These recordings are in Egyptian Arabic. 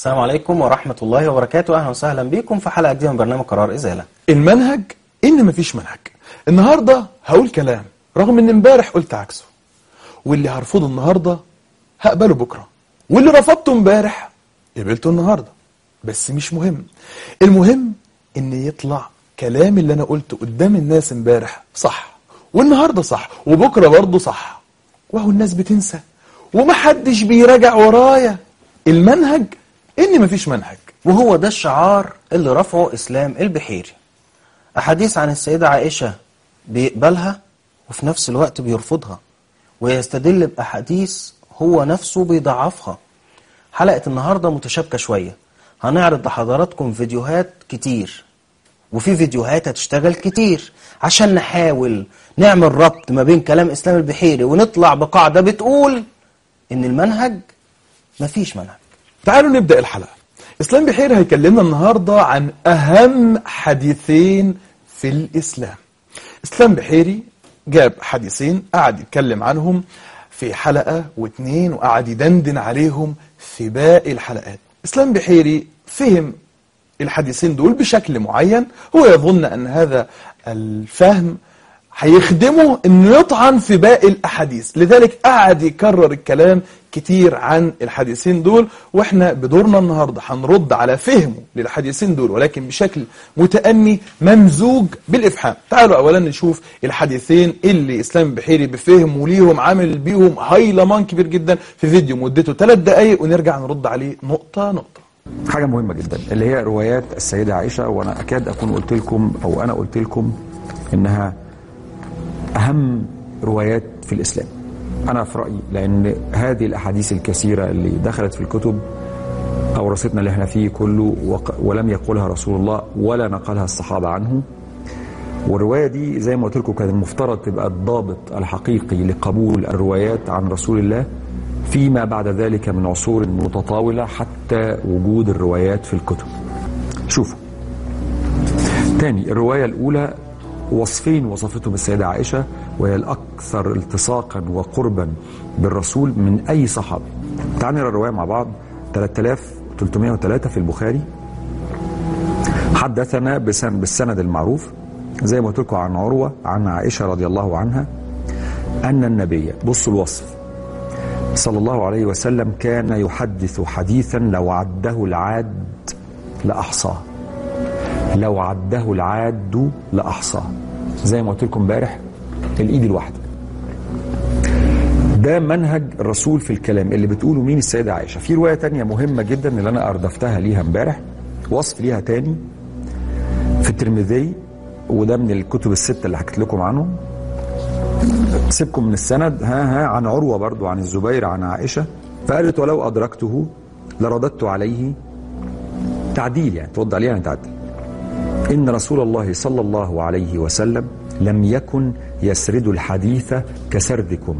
السلام عليكم ورحمة الله وبركاته أهلا وسهلا بكم في حلقة جديدة من برنامج قرار إزالة المنهج ان مفيش منهج النهارده هقول كلام رغم ان امبارح قلت عكسه واللي هرفضه النهارده هقبله بكره واللي رفضته امبارح قبلته النهارده بس مش مهم المهم ان يطلع كلام اللي انا قلته قدام الناس امبارح صح والنهارده صح وبكره برضه صح وهو الناس بتنسى ومحدش بيراجع ورايا المنهج ان مفيش منهج وهو ده الشعار اللي رفعه إسلام البحيري أحاديث عن السيدة عائشة بيقبلها وفي نفس الوقت بيرفضها ويستدل بأحاديث هو نفسه بيضعفها حلقة النهاردة متشابكة شوية هنعرض لحضراتكم فيديوهات كتير وفي فيديوهات هتشتغل كتير عشان نحاول نعمل ربط ما بين كلام إسلام البحيري ونطلع بقاعدة بتقول إن المنهج مفيش منهج تعالوا نبدأ الحلقة إسلام بحير هيكلمنا النهاردة عن أهم حديثين في الإسلام إسلام بحيري جاب حديثين قعد يتكلم عنهم في حلقة واتنين وقعد يدندن عليهم في باقي الحلقات إسلام بحيري فهم الحديثين دول بشكل معين هو يظن أن هذا الفهم هيخدمه انه يطعن في باقي الاحاديث لذلك قعد يكرر الكلام كتير عن الحديثين دول واحنا بدورنا النهارده هنرد على فهمه للحديثين دول ولكن بشكل متأني ممزوج بالافهام تعالوا اولا نشوف الحديثين اللي اسلام بحيري بفهم وليهم عامل بيهم هايلمان كبير جدا في فيديو مدته ثلاث دقايق ونرجع نرد عليه نقطة نقطة حاجة مهمة جدا اللي هي روايات السيدة عائشة وأنا أكاد أكون قلت لكم أو أنا قلت لكم إنها أهم روايات في الإسلام أنا في رأيي لأن هذه الأحاديث الكثيرة اللي دخلت في الكتب أورثتنا اللي احنا فيه كله وق- ولم يقولها رسول الله ولا نقلها الصحابة عنه والرواية دي زي ما قلت لكم كان المفترض تبقى الضابط الحقيقي لقبول الروايات عن رسول الله فيما بعد ذلك من عصور متطاولة حتى وجود الروايات في الكتب شوفوا تاني الرواية الأولى وصفين وصفتهم السيدة عائشة وهي الأكثر التصاقا وقربا بالرسول من أي صحابي تعالوا نقرا الرواية مع بعض 3303 في البخاري حدثنا بسن بالسند المعروف زي ما قلت لكم عن عروة عن عائشة رضي الله عنها أن النبي بصوا الوصف صلى الله عليه وسلم كان يحدث حديثا لو عده العاد لأحصاه لو عده العاد لأحصاه زي ما قلت لكم امبارح الإيد الواحدة ده منهج الرسول في الكلام اللي بتقوله مين السيدة عائشة في رواية تانية مهمة جدا اللي أنا أردفتها ليها امبارح وصف ليها تاني في الترمذي وده من الكتب الستة اللي حكيت لكم عنهم سيبكم من السند ها ها عن عروة برضو عن الزبير عن عائشة فقالت ولو أدركته لرددت عليه تعديل يعني ترد عليه يعني تعديل إن رسول الله صلى الله عليه وسلم لم يكن يسرد الحديث كسردكم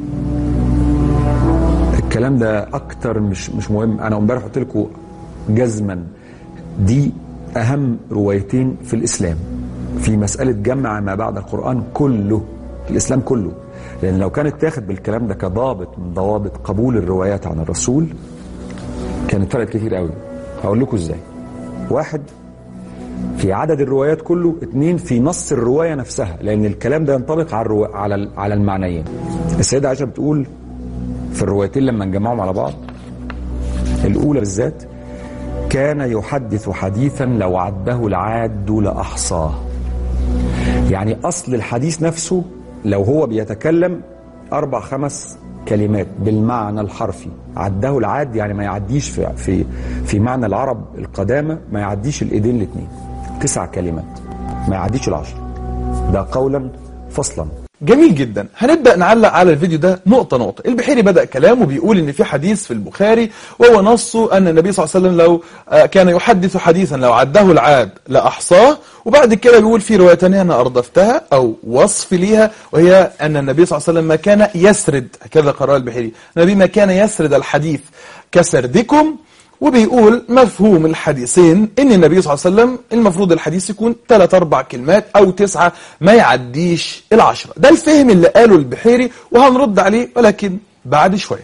الكلام ده أكتر مش مش مهم أنا امبارح قلت لكم جزما دي أهم روايتين في الإسلام في مسألة جمع ما بعد القرآن كله الإسلام كله لأن لو كانت تاخد بالكلام ده كضابط من ضوابط قبول الروايات عن الرسول كانت فرقت كتير قوي هقول لكم ازاي واحد في عدد الروايات كله اتنين في نص الرواية نفسها لأن الكلام ده ينطبق على الروا... على ال- على المعنيين السيدة عائشة بتقول في الروايتين لما نجمعهم على بعض الأولى بالذات كان يحدث حديثا لو عده العاد لأحصاه يعني أصل الحديث نفسه لو هو بيتكلم أربع خمس كلمات بالمعنى الحرفي عده العاد يعني ما يعديش في في في معنى العرب القدامى ما يعديش الايدين الاثنين تسع كلمات ما يعديش العشر ده قولا فصلا جميل جدا هنبدأ نعلق على الفيديو ده نقطة نقطة البحيري بدأ كلامه بيقول ان في حديث في البخاري وهو نصه ان النبي صلى الله عليه وسلم لو آه، كان يحدث حديثا لو عده العاد لأحصاه وبعد كده بيقول في رواية تانية انا اردفتها او وصف ليها وهي ان النبي صلى الله عليه وسلم ما كان يسرد هكذا قرأ البحيري النبي ما كان يسرد الحديث كسردكم وبيقول مفهوم الحديثين ان النبي صلى الله عليه وسلم المفروض الحديث يكون ثلاث اربع كلمات او تسعة ما يعديش العشرة ده الفهم اللي قاله البحيري وهنرد عليه ولكن بعد شوية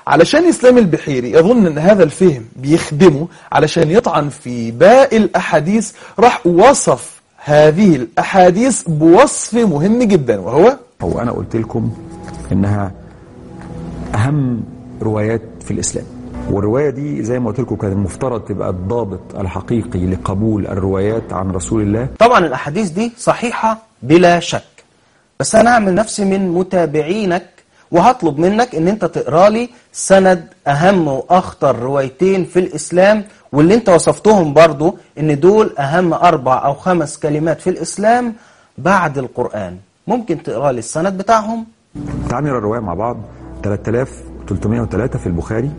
علشان إسلام البحيري يظن أن هذا الفهم بيخدمه علشان يطعن في باقي الأحاديث راح وصف هذه الأحاديث بوصف مهم جدا وهو هو أنا قلت لكم إنها أهم روايات في الإسلام والرواية دي زي ما قلت لكم كان المفترض تبقى الضابط الحقيقي لقبول الروايات عن رسول الله طبعا الأحاديث دي صحيحة بلا شك بس أنا أعمل نفسي من متابعينك وهطلب منك ان انت تقرا لي سند اهم واخطر روايتين في الاسلام واللي انت وصفتهم برضو ان دول اهم اربع او خمس كلمات في الاسلام بعد القرآن ممكن تقرا لي السند بتاعهم تعال نقرا الرواية مع بعض 3303 في البخاري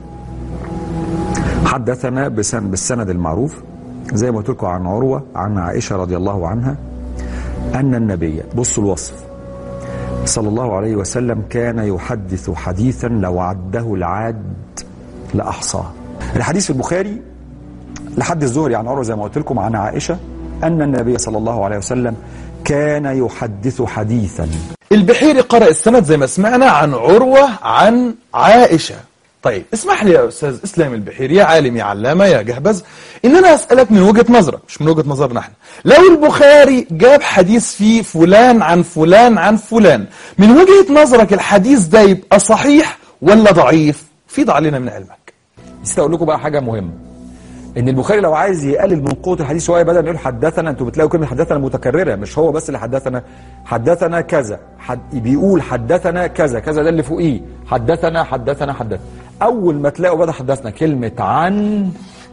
حدثنا بسن بالسند المعروف زي ما قلت لكم عن عروة عن عائشة رضي الله عنها أن النبي بصوا الوصف صلى الله عليه وسلم كان يحدث حديثا لو عده العاد لأحصاه الحديث في البخاري لحد الزهري عن عروة زي ما قلت لكم عن عائشة أن النبي صلى الله عليه وسلم كان يحدث حديثا البحيري قرأ السند زي ما سمعنا عن عروة عن عائشة طيب اسمح لي يا أستاذ إسلام البحيري يا عالم يا علامة يا جهبذ إن أنا أسألك من وجهة نظرك مش من وجهة نظرنا احنا لو البخاري جاب حديث فيه فلان عن فلان عن فلان من وجهة نظرك الحديث ده يبقى صحيح ولا ضعيف فيض علينا من علمك نسيت اقول لكم بقى حاجه مهمه ان البخاري لو عايز يقلل من قوه الحديث شويه بدل ما يقول حدثنا انتوا بتلاقوا كلمه حدثنا متكرره مش هو بس اللي حدثنا حدثنا كذا حد بيقول حدثنا كذا كذا ده اللي فوقيه حدثنا حدثنا حدثنا اول ما تلاقوا بدا حدثنا كلمه عن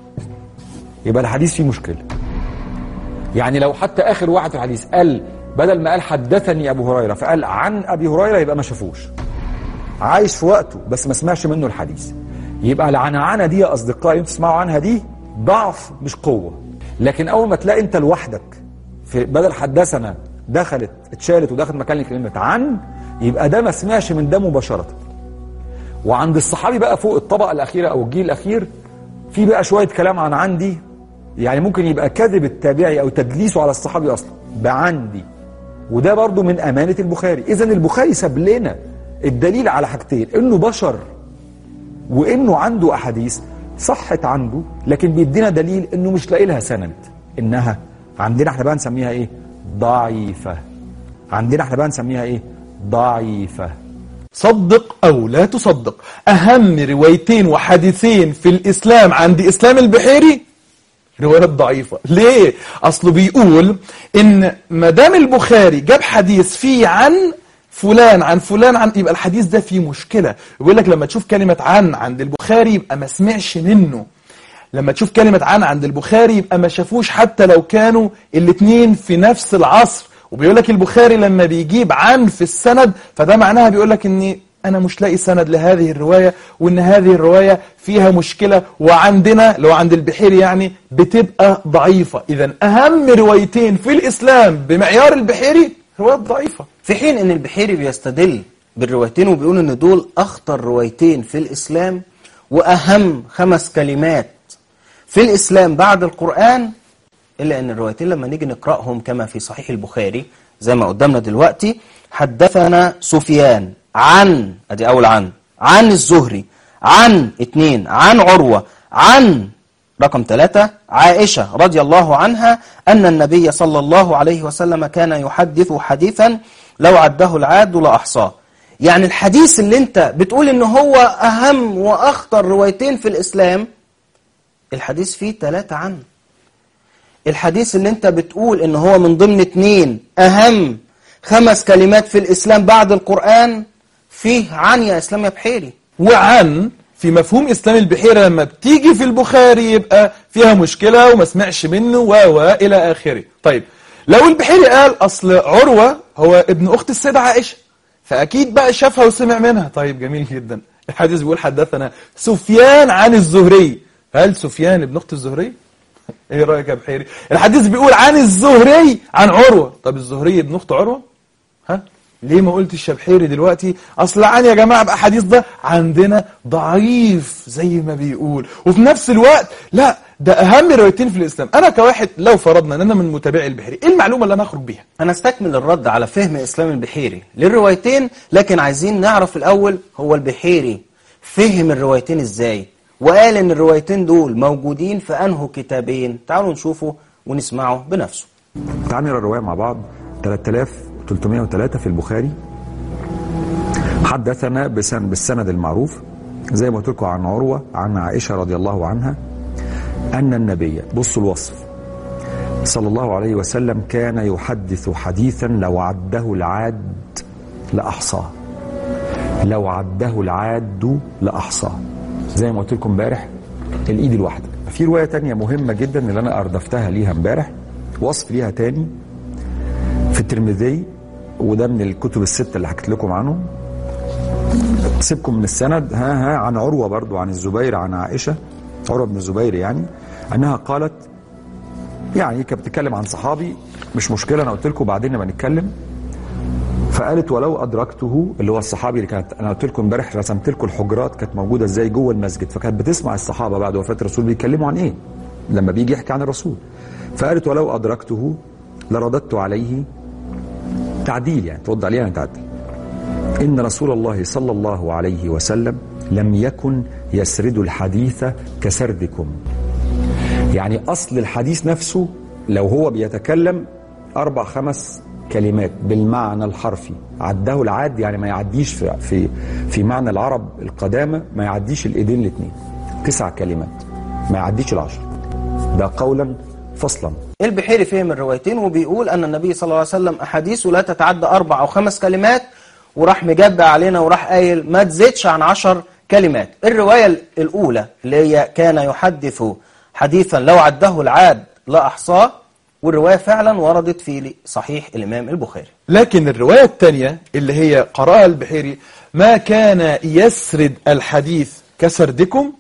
يبقى الحديث فيه مشكله يعني لو حتى اخر واحد في الحديث قال بدل ما قال حدثني ابو هريره فقال عن ابي هريره يبقى ما شافوش عايش في وقته بس ما سمعش منه الحديث يبقى العنعنه دي يا اصدقائي انتوا تسمعوا عنها دي ضعف مش قوه لكن اول ما تلاقي انت لوحدك في بدل حدثنا دخلت اتشالت ودخلت مكان كلمه عن يبقى ده ما سمعش من ده مباشره وعند الصحابي بقى فوق الطبقه الاخيره او الجيل الاخير في بقى شويه كلام عن عندي يعني ممكن يبقى كذب التابعي او تدليسه على الصحابي اصلا بعندي وده برضو من امانه البخاري اذا البخاري ساب لنا الدليل على حاجتين انه بشر وانه عنده احاديث صحت عنده لكن بيدينا دليل انه مش لاقي لها سند انها عندنا احنا بقى نسميها ايه ضعيفه عندنا احنا بقى نسميها ايه ضعيفه صدق أو لا تصدق أهم روايتين وحديثين في الإسلام عند إسلام البحيري روايات ضعيفة ليه؟ أصله بيقول إن مدام البخاري جاب حديث فيه عن فلان عن فلان عن يبقى الحديث ده فيه مشكلة يقول لك لما تشوف كلمة عن عند البخاري يبقى ما سمعش منه لما تشوف كلمة عن عند البخاري يبقى ما شافوش حتى لو كانوا الاتنين في نفس العصر وبيقول لك البخاري لما بيجيب عن في السند فده معناها بيقول لك اني انا مش لاقي سند لهذه الرواية وان هذه الرواية فيها مشكلة وعندنا لو عند البحيري يعني بتبقى ضعيفة اذا اهم روايتين في الاسلام بمعيار البحيري روايات ضعيفة في حين ان البحيري بيستدل بالروايتين وبيقول ان دول اخطر روايتين في الاسلام واهم خمس كلمات في الاسلام بعد القرآن الا ان الروايتين لما نيجي نقرأهم كما في صحيح البخاري زي ما قدامنا دلوقتي حدثنا سفيان عن ادي اول عن عن الزهري عن اتنين عن عروة عن رقم ثلاثة عائشة رضي الله عنها أن النبي صلى الله عليه وسلم كان يحدث حديثا لو عده العاد لأحصاه يعني الحديث اللي انت بتقول ان هو أهم وأخطر روايتين في الإسلام الحديث فيه ثلاثة عن الحديث اللي انت بتقول ان هو من ضمن اتنين أهم خمس كلمات في الإسلام بعد القرآن فيه عن يا إسلام يا بحيري وعن في مفهوم إسلام البحيرة لما بتيجي في البخاري يبقى فيها مشكلة وما سمعش منه و و إلى آخره طيب لو البحيري قال أصل عروة هو ابن أخت السيدة عائشة فأكيد بقى شافها وسمع منها طيب جميل جدا الحديث بيقول حدثنا سفيان عن الزهري هل سفيان ابن أخت الزهري؟ ايه رأيك يا بحيري؟ الحديث بيقول عن الزهري عن عروة طب الزهري ابن أخت عروة؟ ها؟ ليه ما قلتش يا بحيري دلوقتي اصل عن يا جماعه بقى حديث ده عندنا ضعيف زي ما بيقول وفي نفس الوقت لا ده اهم روايتين في الاسلام انا كواحد لو فرضنا ان انا من متابعي البحيري ايه المعلومه اللي انا اخرج بيها هنستكمل الرد على فهم إسلام البحيري للروايتين لكن عايزين نعرف الأول هو البحيري فهم الروايتين ازاي وقال ان الروايتين دول موجودين في انه كتابين تعالوا نشوفه ونسمعه بنفسه تعالوا نقرا الروايه مع بعض 3303 في البخاري حدثنا بسن بالسند المعروف زي ما قلت لكم عن عروه عن عائشه رضي الله عنها ان النبي بصوا الوصف صلى الله عليه وسلم كان يحدث حديثا لو عده العاد لاحصاه لو عده العاد لاحصاه زي ما قلت لكم امبارح الايد الواحده في روايه تانية مهمه جدا اللي انا اردفتها ليها امبارح وصف ليها تاني في الترمذي وده من الكتب الستة اللي حكيت لكم عنهم سيبكم من السند ها ها عن عروة برضو عن الزبير عن عائشة عروة بن الزبير يعني أنها قالت يعني كانت بتتكلم عن صحابي مش مشكلة أنا قلت لكم بعدين لما نتكلم فقالت ولو أدركته اللي هو الصحابي اللي كانت أنا قلت لكم امبارح رسمت لكم الحجرات كانت موجودة إزاي جوه المسجد فكانت بتسمع الصحابة بعد وفاة الرسول بيتكلموا عن إيه لما بيجي يحكي عن الرسول فقالت ولو أدركته لرددت عليه تعديل يعني ترد عليه يعني تعديل إن رسول الله صلى الله عليه وسلم لم يكن يسرد الحديث كسردكم يعني أصل الحديث نفسه لو هو بيتكلم أربع خمس كلمات بالمعنى الحرفي عده العاد يعني ما يعديش في في في معنى العرب القدامى ما يعديش الايدين الاثنين تسع كلمات ما يعديش العشر ده قولا فصلا البحيري فهم الروايتين وبيقول أن النبي صلى الله عليه وسلم أحاديثه لا تتعدى أربع أو خمس كلمات وراح مجبع علينا وراح قايل ما تزيدش عن عشر كلمات الرواية الأولى اللي هي كان يحدث حديثا لو عده العاد لا أحصاه والرواية فعلا وردت في صحيح الإمام البخاري لكن الرواية الثانية اللي هي قرأها البحيري ما كان يسرد الحديث كسردكم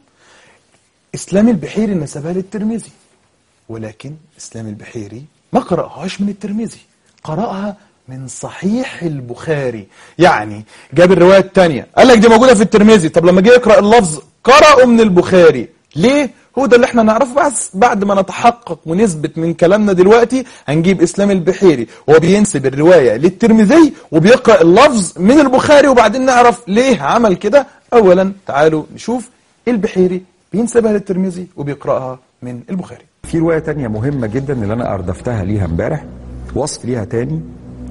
إسلام البحيري نسبها للترمذي ولكن إسلام البحيري ما قرأهاش من الترمذي قرأها من صحيح البخاري يعني جاب الرواية الثانية قال لك دي موجودة في الترمذي طب لما جه يقرأ اللفظ قرأه من البخاري ليه؟ هو ده اللي احنا نعرفه بس بعد ما نتحقق ونثبت من كلامنا دلوقتي هنجيب اسلام البحيري وهو بينسب الرواية للترمذي وبيقرأ اللفظ من البخاري وبعدين نعرف ليه عمل كده اولا تعالوا نشوف البحيري بينسبها للترمذي وبيقرأها من البخاري في رواية تانية مهمة جدا اللي أنا أردفتها ليها امبارح وصف ليها تاني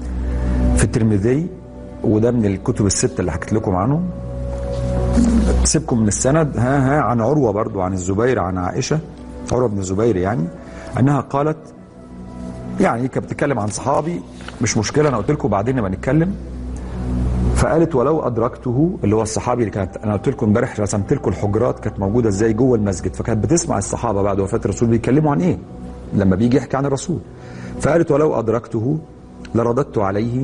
في الترمذي وده من الكتب الستة اللي حكيت لكم عنهم سيبكم من السند ها ها عن عروة برضو عن الزبير عن عائشة عروة بن الزبير يعني أنها قالت يعني كانت بتتكلم عن صحابي مش مشكلة أنا قلت لكم بعدين لما نتكلم فقالت ولو أدركته اللي هو الصحابي اللي كانت أنا قلت لكم امبارح رسمت لكم الحجرات كانت موجودة إزاي جوه المسجد فكانت بتسمع الصحابة بعد وفاة الرسول بيتكلموا عن إيه لما بيجي يحكي عن الرسول فقالت ولو أدركته لرددت عليه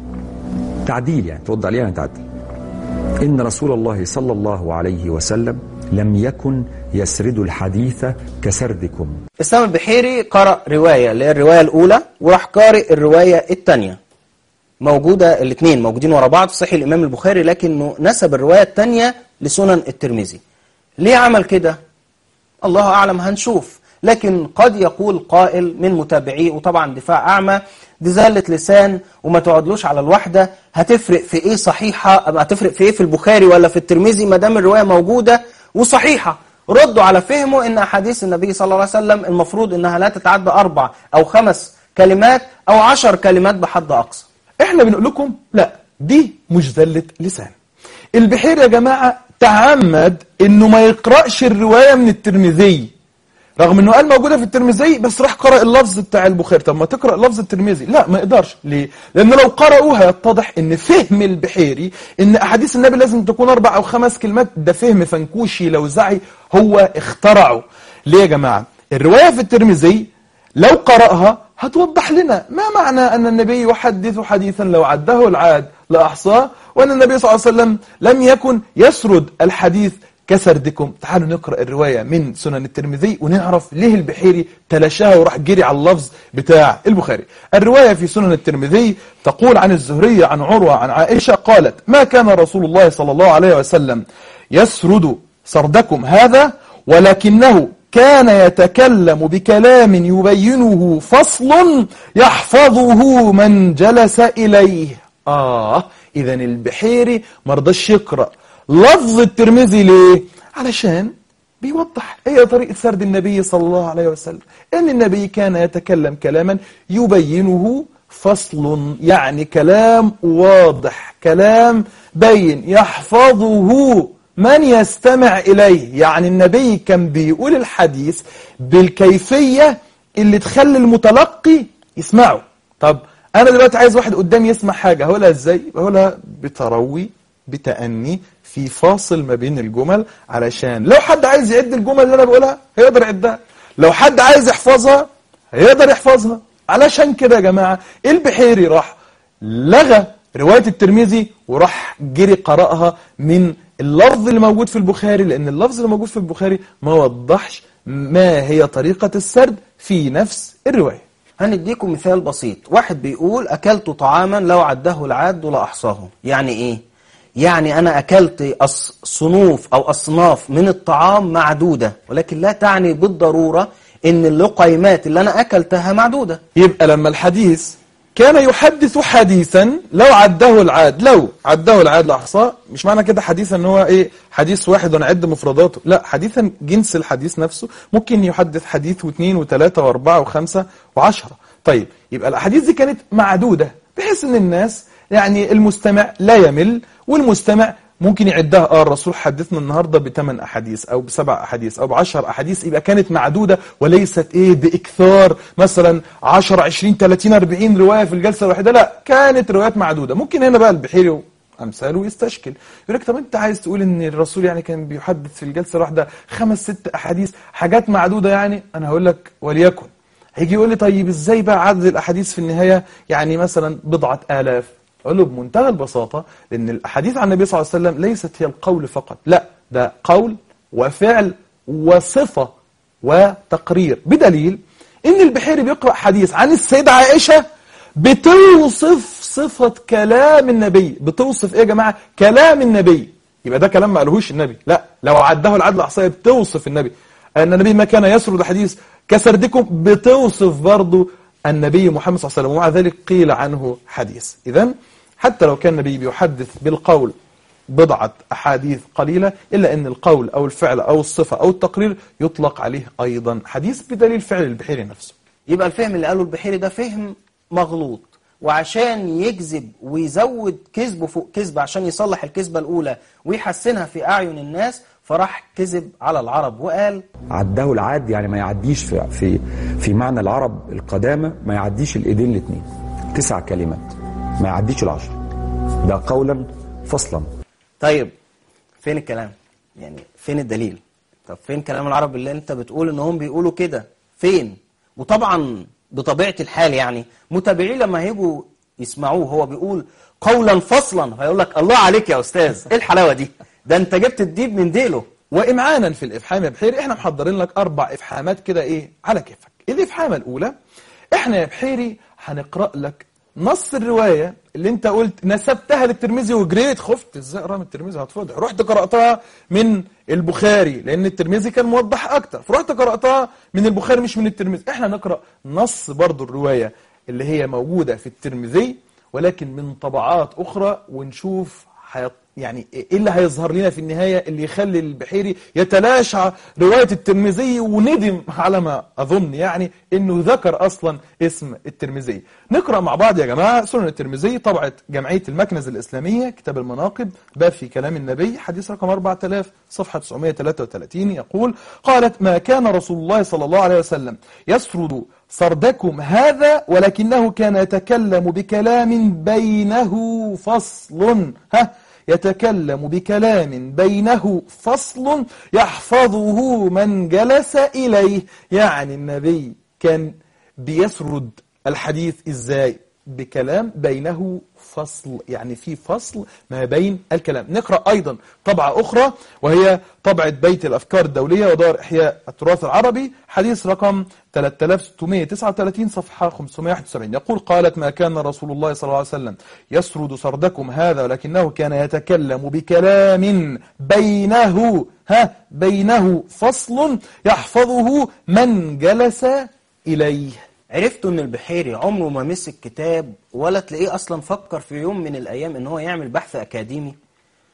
تعديل يعني ترد عليه يعني تعديل إن رسول الله صلى الله عليه وسلم لم يكن يسرد الحديث كسردكم إسلام البحيري قرأ رواية اللي هي الرواية الأولى وراح قارئ الرواية الثانية موجودة الاثنين موجودين ورا بعض في صحيح الإمام البخاري لكنه نسب الرواية الثانية لسنن الترمذي ليه عمل كده؟ الله أعلم هنشوف لكن قد يقول قائل من متابعيه وطبعا دفاع أعمى دي زالة لسان وما تقعدلوش على الوحدة هتفرق في ايه صحيحة هتفرق في ايه في البخاري ولا في الترمذي ما دام الرواية موجودة وصحيحة ردوا على فهمه ان احاديث النبي صلى الله عليه وسلم المفروض انها لا تتعدى اربع او خمس كلمات او عشر كلمات بحد اقصى احنا بنقول لكم لا دي مش زلة لسان البحير يا جماعة تعمد انه ما يقرأش الرواية من الترمذي رغم انه قال موجودة في الترمذي بس راح قرأ اللفظ بتاع البخاري طب ما تقرأ لفظ الترمذي لا ما يقدرش ليه لان لو قرأوا هيتضح ان فهم البحيري ان احاديث النبي لازم تكون اربع او خمس كلمات ده فهم فنكوشي لوزعي هو اخترعه ليه يا جماعة الرواية في الترمذي لو قرأها هتوضح لنا ما معنى أن النبي يحدث حديثا لو عده العاد لأحصاه وأن النبي صلى الله عليه وسلم لم يكن يسرد الحديث كسردكم تعالوا نقرأ الرواية من سنن الترمذي ونعرف ليه البحيري تلاشاها وراح جري على اللفظ بتاع البخاري الرواية في سنن الترمذي تقول عن الزهرية عن عروة عن عائشة قالت ما كان رسول الله صلى الله عليه وسلم يسرد سردكم هذا ولكنه كان يتكلم بكلام يبينه فصل يحفظه من جلس إليه آه إذا البحيري مرضاش يقرأ لفظ الترمذي ليه علشان بيوضح ايه طريقة سرد النبي صلى الله عليه وسلم ان النبي كان يتكلم كلاما يبينه فصل يعني كلام واضح كلام بين يحفظه من يستمع إليه يعني النبي كان بيقول الحديث بالكيفية اللي تخلي المتلقي يسمعه طب أنا دلوقتي عايز واحد قدامي يسمع حاجة هقولها إزاي؟ هقولها بتروي بتأني في فاصل ما بين الجمل علشان لو حد عايز يعد الجمل اللي أنا بقولها هيقدر يعدها لو حد عايز يحفظها هيقدر يحفظها علشان كده يا جماعة البحيري راح لغى رواية الترمذي وراح جري قرأها من اللفظ اللي موجود في البخاري لأن اللفظ اللي موجود في البخاري ما وضحش ما هي طريقة السرد في نفس الرواية هنديكم مثال بسيط واحد بيقول أكلت طعاما لو عده العاد لأحصاه يعني إيه؟ يعني أنا أكلت أص- صنوف أو أصناف من الطعام معدودة ولكن لا تعني بالضرورة إن اللقيمات اللي أنا أكلتها معدودة يبقى لما الحديث كان يحدث حديثا لو عده العاد لو عده العاد لأحصاه مش معنى كده حديثا ان هو ايه حديث واحد ونعد مفرداته لا حديثا جنس الحديث نفسه ممكن يحدث حديث واثنين وثلاثة واربعة وخمسة وعشرة طيب يبقى الاحاديث دي كانت معدودة بحيث ان الناس يعني المستمع لا يمل والمستمع ممكن يعدها اه الرسول حدثنا النهارده بثمان احاديث او بسبع احاديث او بعشر احاديث يبقى كانت معدوده وليست ايه باكثار مثلا 10 20 30 40 روايه في الجلسه الواحده لا كانت روايات معدوده ممكن هنا بقى البحيري امثاله يستشكل يقول لك طب انت عايز تقول ان الرسول يعني كان بيحدث في الجلسه الواحده خمس ست احاديث حاجات معدوده يعني انا هقول لك وليكن هيجي يقول لي طيب ازاي بقى عدد الاحاديث في النهايه يعني مثلا بضعه الاف أقول له بمنتهى البساطة لأن الأحاديث عن النبي صلى الله عليه وسلم ليست هي القول فقط لا ده قول وفعل وصفة وتقرير بدليل إن البحيري بيقرأ حديث عن السيدة عائشة بتوصف صفة كلام النبي بتوصف إيه يا جماعة كلام النبي يبقى ده كلام ما قالهوش النبي لا لو عده العدل الأحصائي بتوصف النبي أن النبي ما كان يسرد حديث كسردكم بتوصف برضه النبي محمد صلى الله عليه وسلم ومع ذلك قيل عنه حديث إذا حتى لو كان النبي بيحدث بالقول بضعة أحاديث قليلة إلا أن القول أو الفعل أو الصفة أو التقرير يطلق عليه أيضا حديث بدليل فعل البحيري نفسه يبقى الفهم اللي قاله البحيري ده فهم مغلوط وعشان يكذب ويزود كذبه فوق كذبه عشان يصلح الكذبة الأولى ويحسنها في أعين الناس فراح كذب على العرب وقال عداه العاد يعني ما يعديش في في في معنى العرب القدامى ما يعديش الايدين الاثنين تسع كلمات ما يعديش العشر ده قولا فصلا طيب فين الكلام يعني فين الدليل طب فين كلام العرب اللي انت بتقول ان هم بيقولوا كده فين وطبعا بطبيعة الحال يعني متابعيه لما هيجوا يسمعوه هو بيقول قولا فصلا هيقول لك الله عليك يا استاذ ايه الحلاوة دي ده انت جبت الديب من ديله وإمعانا في الإفحام يا بحيري إحنا محضرين لك أربع إفحامات كده إيه على كيفك الإفحامة الأولى إحنا يا بحيري هنقرأ لك نص الرواية اللي أنت قلت نسبتها للترمذي وجريت خفت إزاي أقرأ من الترمذي هتفضح رحت قرأتها من البخاري لأن الترمذي كان موضح أكتر فرحت قرأتها من البخاري مش من الترمذي إحنا نقرأ نص برضو الرواية اللي هي موجودة في الترمذي ولكن من طبعات أخرى ونشوف حيط يعني ايه اللي هيظهر لنا في النهاية اللي يخلي البحيري يتلاشى رواية الترمذي وندم على ما أظن يعني انه ذكر اصلا اسم الترمذي نقرأ مع بعض يا جماعة سنن الترمذي طبعة جمعية المكنز الإسلامية كتاب المناقب باب في كلام النبي حديث رقم 4000 صفحة 933 يقول قالت ما كان رسول الله صلى الله عليه وسلم يسرد سردكم هذا ولكنه كان يتكلم بكلام بينه فصل ها يتكلم بكلام بينه فصل يحفظه من جلس إليه يعني النبي كان بيسرد الحديث إزاي بكلام بينه فصل يعني في فصل ما بين الكلام نقرأ أيضا طبعة أخرى وهي طبعة بيت الأفكار الدولية ودار إحياء التراث العربي حديث رقم 3639 صفحة 571 يقول قالت ما كان رسول الله صلى الله عليه وسلم يسرد سردكم هذا ولكنه كان يتكلم بكلام بينه ها بينه فصل يحفظه من جلس إليه عرفتوا ان البحيري عمره ما مسك كتاب ولا تلاقيه اصلا فكر في يوم من الايام ان هو يعمل بحث اكاديمي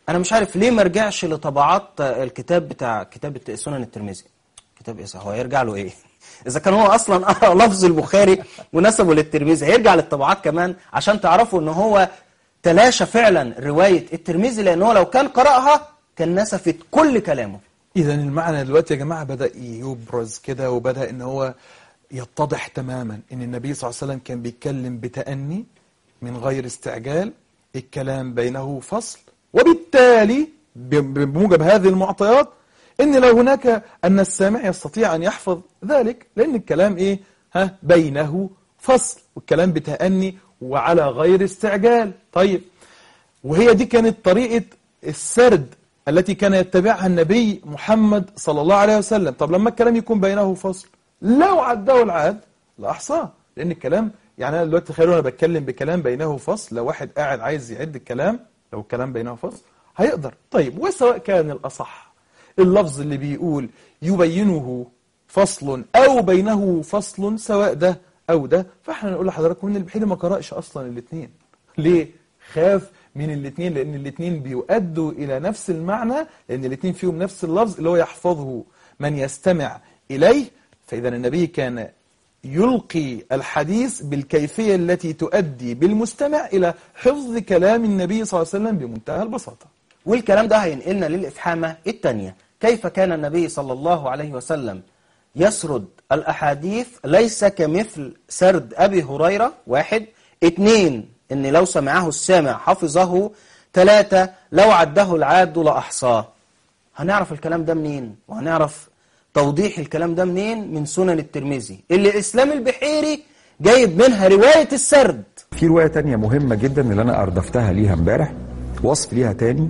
انا مش عارف ليه ما رجعش لطبعات الكتاب بتاع كتاب سنن الترمذي كتاب ايه هو هيرجع له ايه اذا كان هو اصلا قرا لفظ البخاري ونسبه للترمذي هيرجع للطبعات كمان عشان تعرفوا ان هو تلاشى فعلا روايه الترمذي لان هو لو كان قراها كان نسفت كل كلامه إذا المعنى دلوقتي يا جماعة بدأ يبرز كده وبدأ إن هو يتضح تماما إن النبي صلى الله عليه وسلم كان بيتكلم بتأني من غير استعجال الكلام بينه فصل وبالتالي ب- بموجب هذه المعطيات إن لو هناك أن السامع يستطيع أن يحفظ ذلك لأن الكلام إيه ها بينه فصل والكلام بتأني وعلى غير استعجال طيب وهي دي كانت طريقة السرد التي كان يتبعها النبي محمد صلى الله عليه وسلم طب لما الكلام يكون بينه فصل لو عداه العاد لأحصاه لأن الكلام يعني أنا دلوقتي تخيلوا أنا بتكلم بكلام بينه فصل لو واحد قاعد عايز يعد الكلام لو الكلام بينه فصل هيقدر طيب وسواء كان الأصح اللفظ اللي بيقول يبينه فصل أو بينه فصل سواء ده أو ده فاحنا نقول لحضراتكم إن البحيري ما قرأش أصلا الاثنين ليه؟ خاف من الاثنين لأن الاثنين بيؤدوا إلى نفس المعنى لأن الاثنين فيهم نفس اللفظ اللي هو يحفظه من يستمع إليه فإذا النبي كان يلقي الحديث بالكيفية التي تؤدي بالمستمع إلى حفظ كلام النبي صلى الله عليه وسلم بمنتهى البساطة والكلام ده هينقلنا للإفحامة الثانية كيف كان النبي صلى الله عليه وسلم يسرد الأحاديث ليس كمثل سرد أبي هريرة واحد اثنين إن لو سمعه السامع حفظه ثلاثة لو عده العاد لأحصاه هنعرف الكلام ده منين وهنعرف توضيح الكلام ده منين من سنن الترمذي اللي إسلام البحيري جايب منها رواية السرد في رواية تانية مهمة جدا اللي أنا أردفتها ليها امبارح وصف ليها تاني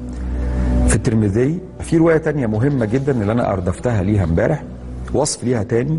في الترمذي في رواية تانية مهمة جدا اللي أنا أردفتها ليها امبارح وصف ليها تاني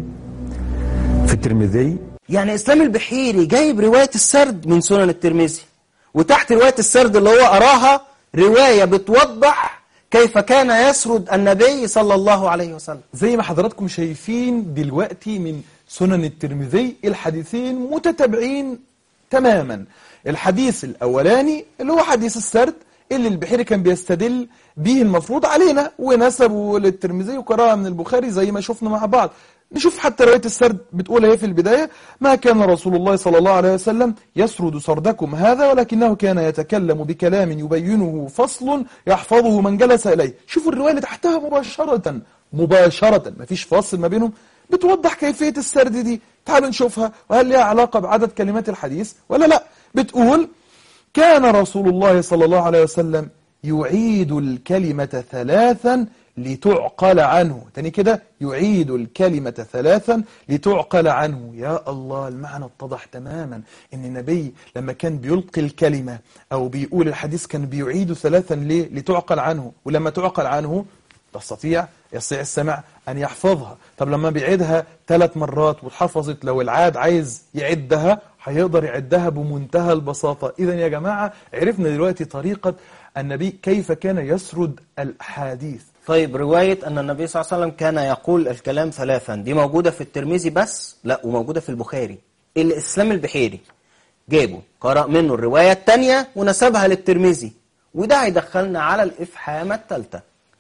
في الترمذي يعني إسلام البحيري جايب رواية السرد من سنن الترمذي وتحت رواية السرد اللي هو أراها رواية بتوضح كيف كان يسرد النبي صلى الله عليه وسلم زي ما حضراتكم شايفين دلوقتي من سنن الترمذي الحديثين متتابعين تماما الحديث الأولاني اللي هو حديث السرد اللي البحيري كان بيستدل به المفروض علينا ونسبه للترمذي وقراءة من البخاري زي ما شفنا مع بعض نشوف حتى رواية السرد بتقول ايه في البداية ما كان رسول الله صلى الله عليه وسلم يسرد سردكم هذا ولكنه كان يتكلم بكلام يبينه فصل يحفظه من جلس إليه شوفوا الرواية اللي تحتها مباشرة مباشرة مفيش فاصل ما بينهم بتوضح كيفية السرد دي تعالوا نشوفها وهل لها علاقة بعدد كلمات الحديث ولا لا بتقول كان رسول الله صلى الله عليه وسلم يعيد الكلمة ثلاثا لتعقل عنه تاني كده يعيد الكلمة ثلاثا لتعقل عنه يا الله المعنى اتضح تماما ان النبي لما كان بيلقي الكلمة او بيقول الحديث كان بيعيده ثلاثا ليه لتعقل عنه ولما تعقل عنه تستطيع يستطيع السمع أن يحفظها طب لما بيعيدها ثلاث مرات واتحفظت لو العاد عايز يعدها هيقدر يعدها بمنتهى البساطة إذا يا جماعة عرفنا دلوقتي طريقة النبي كيف كان يسرد الأحاديث طيب رواية أن النبي صلى الله عليه وسلم كان يقول الكلام ثلاثا دي موجودة في الترمذي بس لا وموجودة في البخاري الإسلام البحيري جابه قرأ منه الرواية الثانية ونسبها للترمذي وده هيدخلنا على الإفحامة الثالثة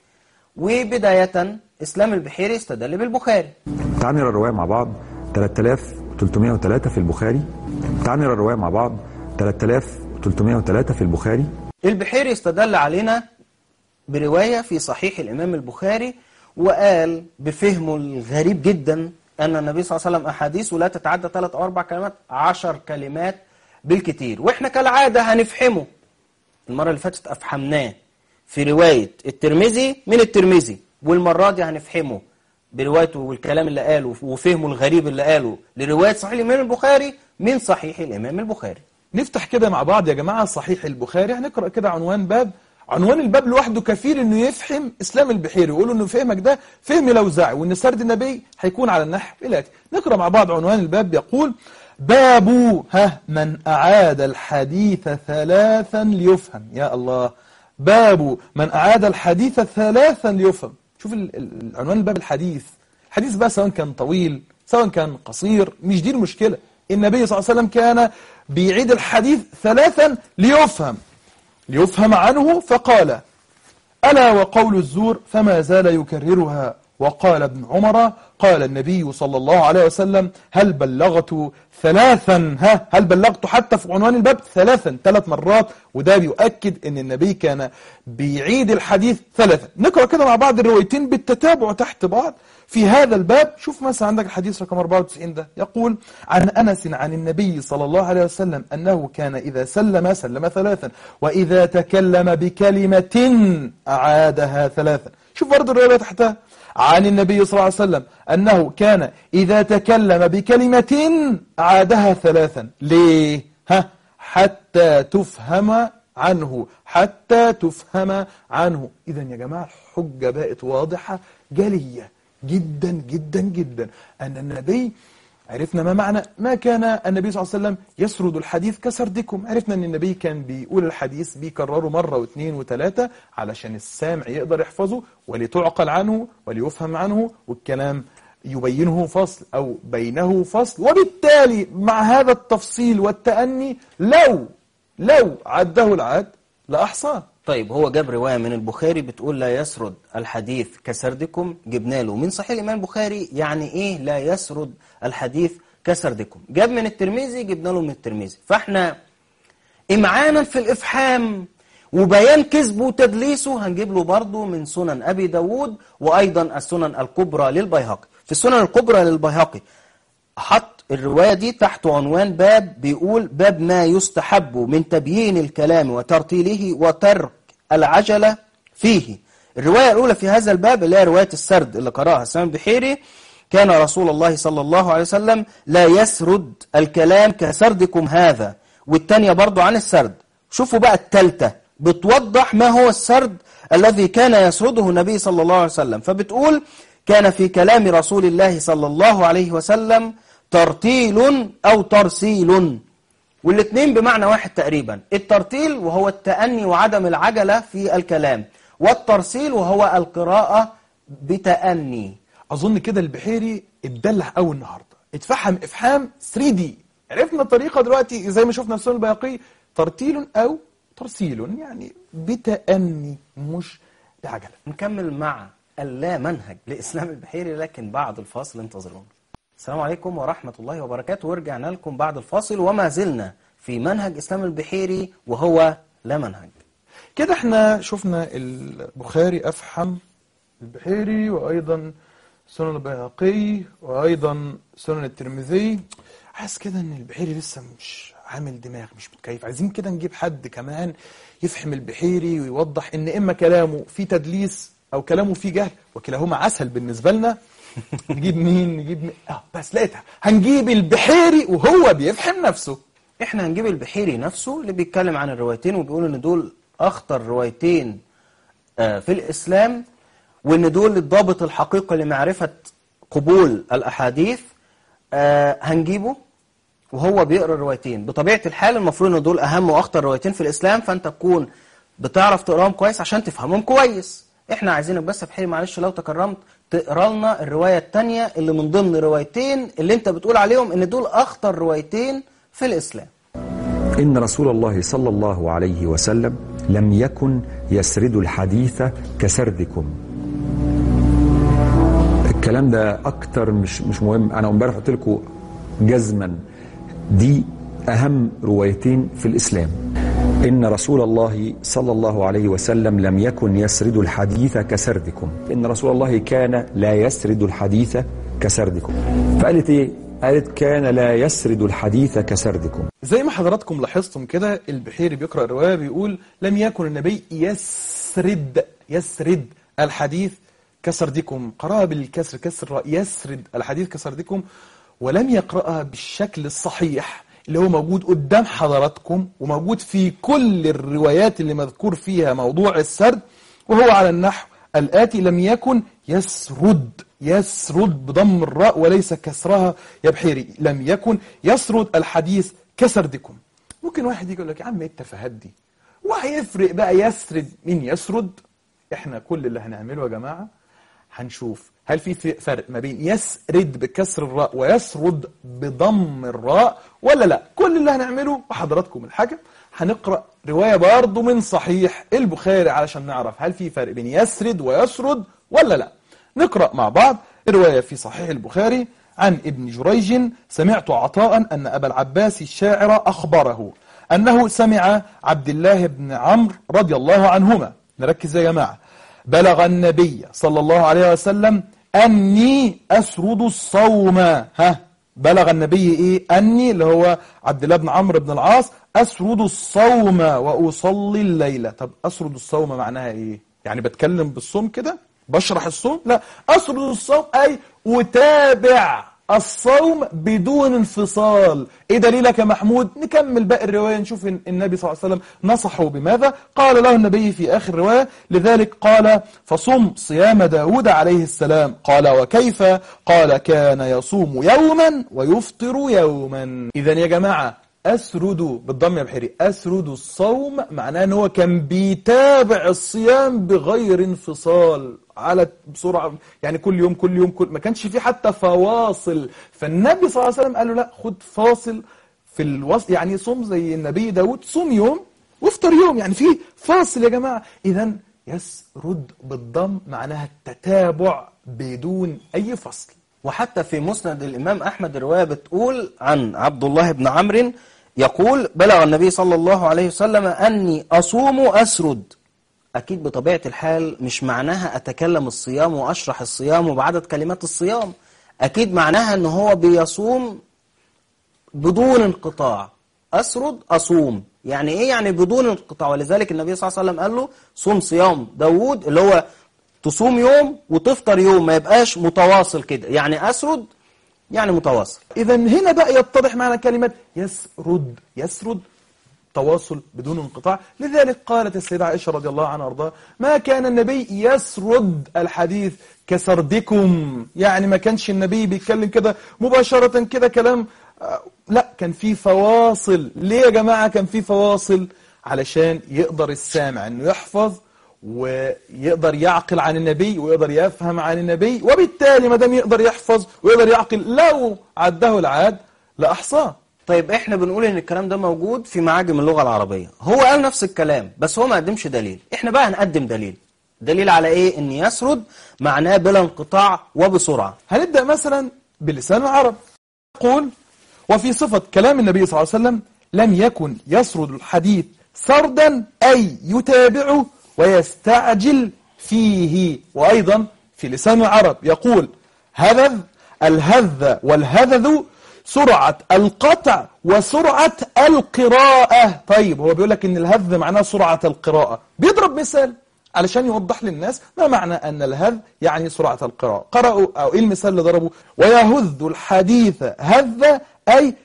وبداية إسلام البحيري استدل بالبخاري تعال نقرا الرواية مع بعض 3303 في البخاري تعال نقرا الرواية مع بعض 3303 في البخاري البحيري استدل علينا برواية في صحيح الإمام البخاري وقال بفهمه الغريب جدا أن النبي صلى الله عليه وسلم أحاديث لا تتعدى ثلاث أو أربع كلمات عشر كلمات بالكتير وإحنا كالعادة هنفحمه المرة اللي فاتت أفحمناه في رواية الترمذي من الترمذي والمرة دي هنفحمه بروايته والكلام اللي قاله وفهمه الغريب اللي قاله لرواية صحيح الإمام البخاري من صحيح الإمام البخاري نفتح كده مع بعض يا جماعة صحيح البخاري هنقرأ كده عنوان باب عنوان الباب لوحده كفيل انه يفهم اسلام البحيري ويقول انه فهمك ده فهم لوزعي وان سرد النبي هيكون على النحو الاتي نقرأ مع بعض عنوان الباب يقول باب ها من أعاد الحديث ثلاثا ليفهم يا الله باب من أعاد الحديث ثلاثا ليفهم شوف ال- ال- العنوان الباب الحديث الحديث بقى سواء كان طويل سواء كان قصير مش دي المشكلة النبي صلى الله عليه وسلم كان بيعيد الحديث ثلاثا ليفهم ليفهم عنه فقال ألا وقول الزور فما زال يكررها وقال ابن عمر قال النبي صلى الله عليه وسلم هل بلغت ثلاثا ها هل بلغت حتى في عنوان الباب ثلاثا ثلاث مرات وده بيؤكد ان النبي كان بيعيد الحديث ثلاثا نقرأ كده مع بعض الروايتين بالتتابع تحت بعض في هذا الباب شوف مثلا عندك الحديث رقم 94 ده يقول عن أنس عن النبي صلى الله عليه وسلم أنه كان إذا سلم سلم ثلاثا وإذا تكلم بكلمة أعادها ثلاثا شوف برضه الرواية تحتها عن النبي صلى الله عليه وسلم أنه كان إذا تكلم بكلمة عادها ثلاثا ليه؟ ها حتى تفهم عنه حتى تفهم عنه إذا يا جماعة الحجة بقت واضحة جلية جدا جدا جدا أن النبي عرفنا ما معنى ما كان النبي صلى الله عليه وسلم يسرد الحديث كسردكم عرفنا ان النبي كان بيقول الحديث بيكرره مرة واثنين وثلاثة علشان السامع يقدر يحفظه ولتعقل عنه وليفهم عنه والكلام يبينه فصل أو بينه فصل وبالتالي مع هذا التفصيل والتأني لو لو عده العاد لأحصاه طيب هو جاب رواية من البخاري بتقول لا يسرد الحديث كسردكم جبنا له من صحيح الإمام البخاري يعني إيه لا يسرد الحديث كسردكم جاب من الترمذي جبنا له من الترمذي فإحنا إمعانا في الإفحام وبيان كذبه وتدليسه هنجيب له برضه من سنن أبي داود وأيضا السنن الكبرى للبيهقي في السنن الكبرى للبيهقي حط الرواية دي تحت عنوان باب بيقول باب ما يستحب من تبيين الكلام وترتيله وترك العجلة فيه الرواية الأولى في هذا الباب اللي هي رواية السرد اللي قرأها سامي البحيري كان رسول الله صلى الله عليه وسلم لا يسرد الكلام كسردكم هذا والتانية برضو عن السرد شوفوا بقى التالتة بتوضح ما هو السرد الذي كان يسرده النبي صلى الله عليه وسلم فبتقول كان في كلام رسول الله صلى الله عليه وسلم ترتيل أو ترسيل والاثنين بمعنى واحد تقريبا الترتيل وهو التأني وعدم العجلة في الكلام والترسيل وهو القراءة بتأني أظن كده البحيري اتدلع أول النهاردة اتفحم إفحام 3D عرفنا الطريقة دلوقتي زي ما شفنا في سنة البياقي ترتيل أو ترسيل يعني بتأني مش بعجلة نكمل مع اللا منهج لإسلام البحيري لكن بعد الفاصل انتظرونا السلام عليكم ورحمة الله وبركاته ورجعنا لكم بعد الفاصل وما زلنا في منهج إسلام البحيري وهو لا منهج كده احنا شفنا البخاري أفحم البحيري وأيضا سنن البيهقي وأيضا سنن الترمذي حاسس كده ان البحيري لسه مش عامل دماغ مش متكيف عايزين كده نجيب حد كمان يفهم البحيري ويوضح ان اما كلامه فيه تدليس او كلامه فيه جهل وكلاهما عسل بالنسبة لنا نجيب مين نجيب مين اه بس لقيتها هنجيب البحيري وهو بيفهم نفسه احنا هنجيب البحيري نفسه اللي بيتكلم عن الروايتين وبيقول ان دول اخطر روايتين آه، في الاسلام وان دول الضابط الحقيقي لمعرفة قبول الاحاديث آه، هنجيبه وهو بيقرا الروايتين بطبيعة الحال المفروض ان دول اهم واخطر روايتين في الاسلام فانت تكون بتعرف تقراهم كويس عشان تفهمهم كويس احنا عايزينك بس يا بحيري معلش لو تكرمت تقرا لنا الرواية التانية اللي من ضمن روايتين اللي انت بتقول عليهم ان دول اخطر روايتين في الاسلام إن رسول الله صلى الله عليه وسلم لم يكن يسرد الحديث كسردكم الكلام ده أكتر مش مش مهم أنا امبارح قلت لكم جزما دي أهم روايتين في الإسلام إن رسول الله صلى الله عليه وسلم لم يكن يسرد الحديث كسردكم إن رسول الله كان لا يسرد الحديث كسردكم فقالت إيه؟ قالت كان لا يسرد الحديث كسردكم زي ما حضراتكم لاحظتم كده البحيري بيقرأ الرواية بيقول لم يكن النبي يسرد يسرد الحديث كسردكم قرأها بالكسر كسر الراء يسرد الحديث كسردكم ولم يقرأها بالشكل الصحيح اللي هو موجود قدام حضراتكم وموجود في كل الروايات اللي مذكور فيها موضوع السرد وهو على النحو الآتي لم يكن يسرد يسرد بضم الراء وليس كسرها يا بحيري لم يكن يسرد الحديث كسردكم ممكن واحد يجي يقول لك يا عم ايه التفاهات دي وهيفرق بقى يسرد مين يسرد احنا كل اللي هنعمله يا جماعة هنشوف هل في فرق ما بين يسرد بكسر الراء ويسرد بضم الراء ولا لا كل اللي هنعمله وحضراتكم الحكم هنقرأ رواية برضه من صحيح البخاري علشان نعرف هل في فرق بين يسرد ويسرد ولا لا نقرأ مع بعض رواية في صحيح البخاري عن ابن جريج سمعت عطاء أن أبا العباس الشاعر أخبره أنه سمع عبد الله بن عمرو رضي الله عنهما نركز يا جماعة بلغ النبي صلى الله عليه وسلم أني أسرد الصوم ها بلغ النبي إيه أني اللي هو عبد الله بن عمرو بن العاص أسرد الصوم وأصلي الليلة طب أسرد الصوم معناها إيه يعني بتكلم بالصوم كده بشرح الصوم لا أسرد الصوم أي أتابع الصوم بدون انفصال ايه دليلك يا محمود نكمل باقي الرواية نشوف النبي صلى الله عليه وسلم نصحه بماذا قال له النبي في آخر الرواية لذلك قال فصم صيام داود عليه السلام قال وكيف قال كان يصوم يوما ويفطر يوما إذا يا جماعة أسرد بالضم يا بحيري أسرد الصوم معناه ان هو كان بيتابع الصيام بغير انفصال على بسرعة يعني كل يوم كل يوم كل ما كانش فيه حتى فواصل فالنبي صلى الله عليه وسلم قال له لا خد فاصل في الوسط يعني صوم زي النبي داود صوم يوم وافطر يوم يعني في فاصل يا جماعة إذا يسرد بالضم معناها التتابع بدون أي فصل وحتى في مسند الإمام أحمد الرواية بتقول عن عبد الله بن عمرو يقول بلغ النبي صلى الله عليه وسلم أني أصوم أسرد أكيد بطبيعة الحال مش معناها أتكلم الصيام وأشرح الصيام وبعدد كلمات الصيام أكيد معناها أنه هو بيصوم بدون انقطاع أسرد أصوم يعني إيه يعني بدون انقطاع ولذلك النبي صلى الله عليه وسلم قال له صوم صيام داوود اللي هو تصوم يوم وتفطر يوم ما يبقاش متواصل كده يعني أسرد يعني متواصل إذا هنا بقى يتضح معنى كلمة يسرد يسرد تواصل بدون انقطاع لذلك قالت السيدة عائشة رضي الله عنها وارضاها ما كان النبي يسرد الحديث كسردكم يعني ما كانش النبي بيتكلم كده مباشرة كده كلام آه، لا كان في فواصل ليه يا جماعة كان في فواصل علشان يقدر السامع انه يحفظ ويقدر يعقل عن النبي ويقدر يفهم عن النبي وبالتالي ما دام يقدر يحفظ ويقدر يعقل لو عده العاد لأحصاه طيب احنا بنقول ان الكلام ده موجود في معاجم اللغة العربية هو قال نفس الكلام بس هو ما قدمش دليل احنا بقى هنقدم دليل دليل على ايه ان يسرد معناه بلا انقطاع وبسرعة هنبدأ مثلا بلسان العرب يقول وفي صفة كلام النبي صلى الله عليه وسلم لم يكن يسرد الحديث سردا أي يتابعه ويستعجل فيه وأيضا في لسان العرب يقول هذذ الهذ والهذذ سرعة القطع وسرعة القراءة طيب هو بيقول لك ان الهذ معناه سرعة القراءة بيضرب مثال علشان يوضح للناس ما معنى أن الهذ يعني سرعة القراءة قرأوا أو إيه المثال اللي ضربه ويهذ الحديث هذ أي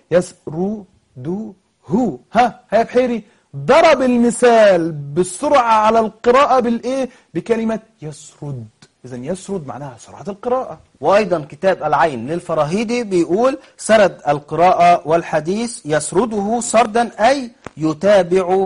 يسرده ها ها بحيري ضرب المثال بالسرعة على القراءة بالإيه بكلمة يسرد إذا يسرد معناها سرعة القراءة وأيضا كتاب العين للفراهيدي بيقول سرد القراءة والحديث يسرده سردا أي يتابع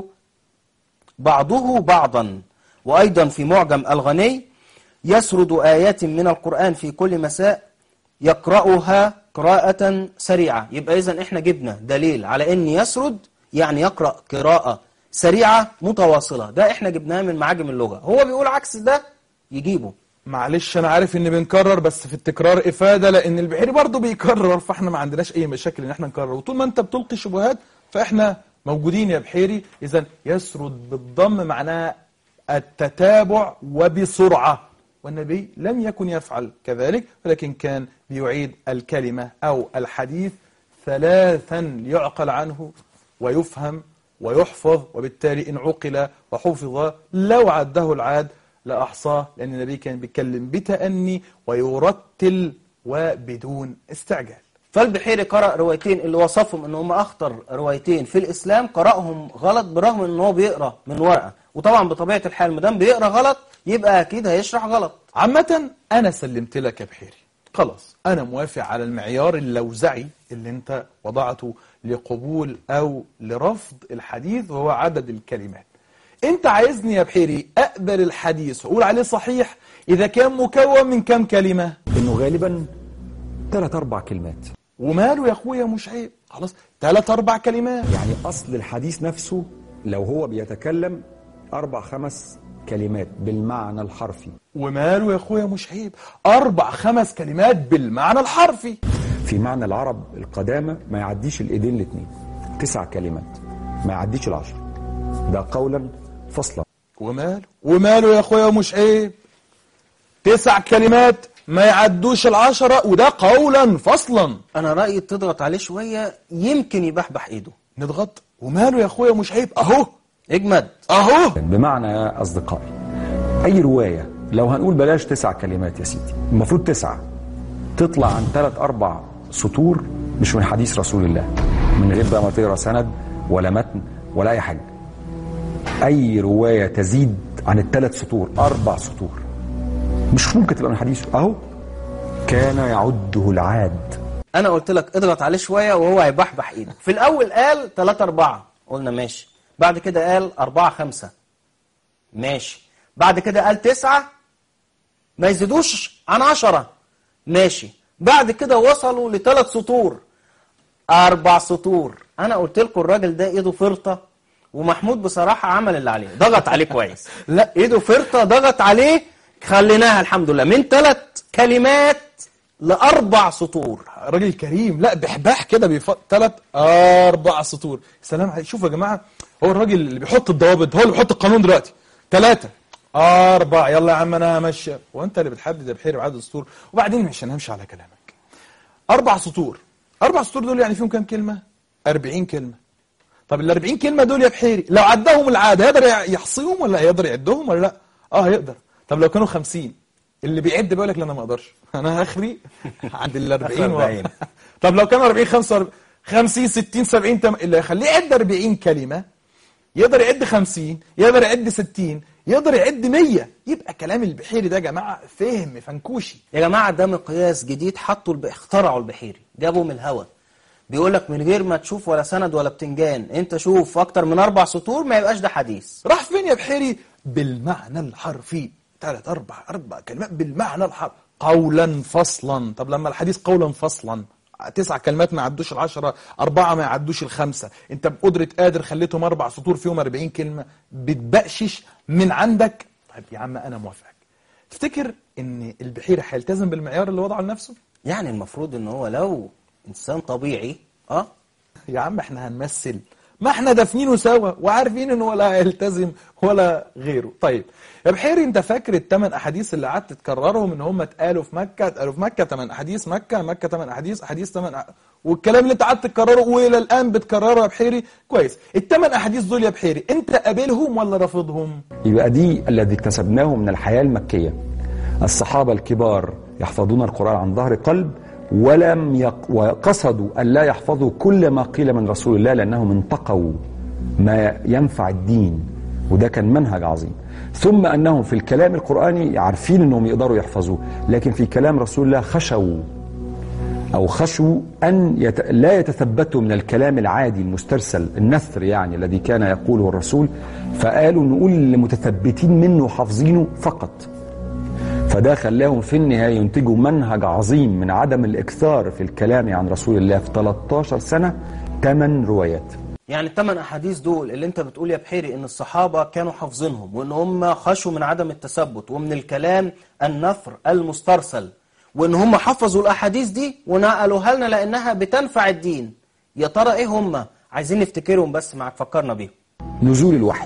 بعضه بعضا وأيضا في معجم الغني يسرد آيات من القرآن في كل مساء يقرأها قراءة سريعة يبقى إذا إحنا جبنا دليل على أن يسرد يعني يقرأ قراءة سريعة متواصلة ده إحنا جبناه من معاجم اللغة هو بيقول عكس ده يجيبه معلش انا عارف ان بنكرر بس في التكرار افاده لان البحيري برضه بيكرر فاحنا ما عندناش اي مشاكل ان احنا نكرر وطول ما انت بتلقي شبهات فاحنا موجودين يا بحيري اذا يسرد بالضم معناه التتابع وبسرعه والنبي لم يكن يفعل كذلك ولكن كان بيعيد الكلمه او الحديث ثلاثا ليعقل عنه ويفهم ويحفظ وبالتالي ان عقل وحفظ لو عده العاد لأحصاه لأن النبي كان بيتكلم بتأني ويرتل وبدون استعجال فالبحيري قرأ روايتين اللي وصفهم ان هم اخطر روايتين في الاسلام قرأهم غلط برغم ان هو بيقرأ من ورقة وطبعا بطبيعة الحال ما دام بيقرأ غلط يبقى اكيد هيشرح غلط عامة أنا سلمت لك يا بحيري خلاص أنا موافق على المعيار اللوزعي اللي أنت وضعته لقبول أو لرفض الحديث وهو عدد الكلمات أنت عايزني يا بحيري أقبل الحديث وأقول عليه صحيح إذا كان مكون من كم كلمة انه غالبا ثلاث اربع كلمات وماله يا أخويا مش عيب خلاص ثلاث أربع كلمات يعني اصل الحديث نفسه لو هو بيتكلم أربع خمس كلمات بالمعنى الحرفي وماله يا اخويا مش عيب اربع خمس كلمات بالمعنى الحرفي في معنى العرب القدامى ما يعديش الإيدين الاتنين تسع كلمات ما يعديش العشر ده قولا فصلا وماله وماله يا اخويا مش عيب تسع كلمات ما يعدوش العشرة وده قولا فصلا انا رايي تضغط عليه شويه يمكن يبحبح ايده نضغط وماله يا اخويا مش عيب اهو اجمد اهو بمعنى يا أصدقائي أي رواية لو هنقول بلاش تسع كلمات يا سيدي المفروض تسعة تطلع عن ثلاث أربع سطور مش من حديث رسول الله من غير بقى ما تقرا سند ولا متن ولا أي حاجة أي رواية تزيد عن الثلاث سطور أربع سطور مش ممكن تبقى من حديثه أهو كان يعده العاد انا قلت لك اضغط عليه شويه وهو هيبحبح ايده في الاول قال 3 4 قلنا ماشي بعد كده قال 4 5 ماشي بعد كده قال 9 ما يزيدوش عن 10 ماشي بعد كده وصلوا لثلاث سطور اربع سطور انا قلت لكم الراجل ده ايده فرطه ومحمود بصراحه عمل اللي عليه ضغط عليه كويس لا ايده فرطه ضغط عليه خليناها الحمد لله من ثلاث كلمات لاربع سطور راجل كريم لا بحباح كده بيف... ثلاث اربع سطور سلام عليك شوفوا يا جماعه هو الراجل اللي بيحط الضوابط هو اللي بيحط القانون دلوقتي ثلاثه اربع يلا يا عم انا همشي وانت اللي بتحدد يا بحير بعدد السطور وبعدين مش هنمشي على كلامك اربع سطور اربع سطور دول يعني فيهم كام كلمه 40 كلمه طب ال 40 كلمه دول يا بحيري لو عداهم العاده هيقدر يحصيهم ولا هيقدر يعدهم ولا لا اه هيقدر طب لو كانوا 50 اللي بيعد بيقول لك لا انا ما اقدرش انا اخري عند ال 40 آخر 40. و... طب لو كانوا 40 45 50 60 70 تم... اللي يخليه يعد 40 كلمه يقدر يعد 50 يقدر يعد 60 يقدر يعد 100 يبقى كلام البحيري ده يا جماعه فهم فنكوشي يا جماعة ده مقياس جديد حطوا الب... اخترعوا البحيري جابوا من الهوا بيقول لك من غير ما تشوف ولا سند ولا بتنجان انت شوف اكتر من اربع سطور ما يبقاش ده حديث راح فين يا بحيري بالمعنى الحرفي ثلاث اربع اربع كلمات بالمعنى الحرفي قولا فصلا طب لما الحديث قولا فصلا تسع كلمات ما يعدوش العشرة أربعة ما يعدوش الخمسة أنت بقدرة قادر خليتهم أربع سطور فيهم 40 كلمة بتبقشش من عندك طيب يا عم أنا موافقك تفتكر إن البحيري هيلتزم بالمعيار اللي وضعه لنفسه؟ يعني المفروض ان هو لو انسان طبيعي اه يا عم احنا هنمثل ما احنا دافنينه سوا وعارفين انه ولا هيلتزم ولا غيره طيب يا بحيري انت فاكر الثمان احاديث اللي قعدت تكررهم ان هم اتقالوا في مكه اتقالوا في مكه ثمان احاديث مكه مكه ثمان احاديث احاديث ثمان أح... والكلام اللي انت قعدت تكرره والى الان بتكرره يا بحيري كويس الثمان احاديث دول يا بحيري انت قابلهم ولا رافضهم يبقى دي الذي اكتسبناه من الحياة المكية الصحابة الكبار يحفظون القرآن عن ظهر قلب ولم يق... وقصدوا أن لا يحفظوا كل ما قيل من رسول الله لأنهم انتقوا ما ينفع الدين وده كان منهج عظيم ثم أنهم في الكلام القرآني عارفين أنهم يقدروا يحفظوه لكن في كلام رسول الله خشوا أو خشوا أن يت... لا يتثبتوا من الكلام العادي المسترسل النثر يعني الذي كان يقوله الرسول فقالوا نقول للمتثبتين منه وحافظينه فقط فده خلاهم في النهاية ينتجوا منهج عظيم من عدم الإكثار في الكلام عن رسول الله في 13 سنة 8 روايات يعني الثمان احاديث دول اللي انت بتقول يا بحيري ان الصحابه كانوا حافظينهم وان هم خشوا من عدم التثبت ومن الكلام النثر المسترسل وان هم حفظوا الاحاديث دي ونقلوها لنا لانها بتنفع الدين يا ترى ايه هم عايزين نفتكرهم بس معاك فكرنا بيهم نزول الوحي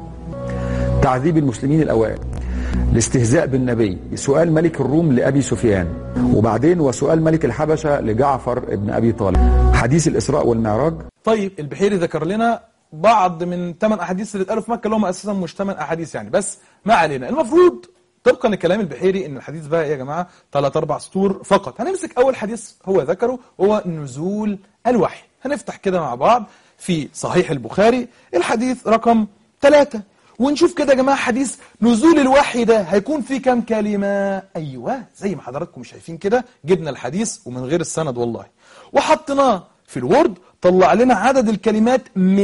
تعذيب المسلمين الأوائل الاستهزاء بالنبي سؤال ملك الروم لأبي سفيان وبعدين وسؤال ملك الحبشة لجعفر ابن أبي طالب حديث الإسراء والمعراج طيب البحيري ذكر لنا بعض من ثمان احاديث اللي اتقالوا في مكه اللي هم اساسا مش ثمان احاديث يعني بس ما علينا المفروض طبقا لكلام البحيري ان الحديث بقى يا جماعه ثلاث اربع سطور فقط هنمسك اول حديث هو ذكره وهو نزول الوحي هنفتح كده مع بعض في صحيح البخاري الحديث رقم ثلاثة ونشوف كده يا جماعه حديث نزول الوحي ده هيكون فيه كام كلمه ايوه زي ما حضراتكم شايفين كده جبنا الحديث ومن غير السند والله وحطيناه في الوورد طلع لنا عدد الكلمات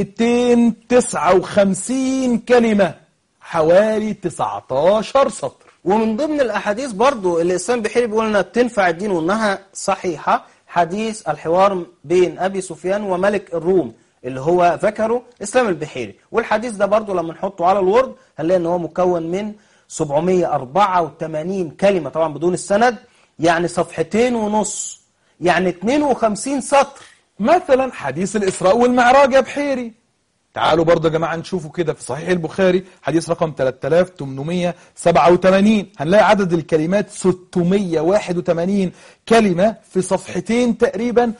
259 كلمة حوالي 19 سطر ومن ضمن الاحاديث برضو اللي الاسلام بحيري بيقول انها بتنفع الدين وانها صحيحه حديث الحوار بين ابي سفيان وملك الروم اللي هو ذكره اسلام البحيري والحديث ده برضو لما نحطه على الورد هنلاقي ان هو مكون من 784 كلمة طبعا بدون السند يعني صفحتين ونص يعني 52 سطر مثلا حديث الإسراء والمعراج يا بحيري تعالوا برضه يا جماعة نشوفوا كده في صحيح البخاري حديث رقم 3887 هنلاقي عدد الكلمات 681 كلمة في صفحتين تقريبا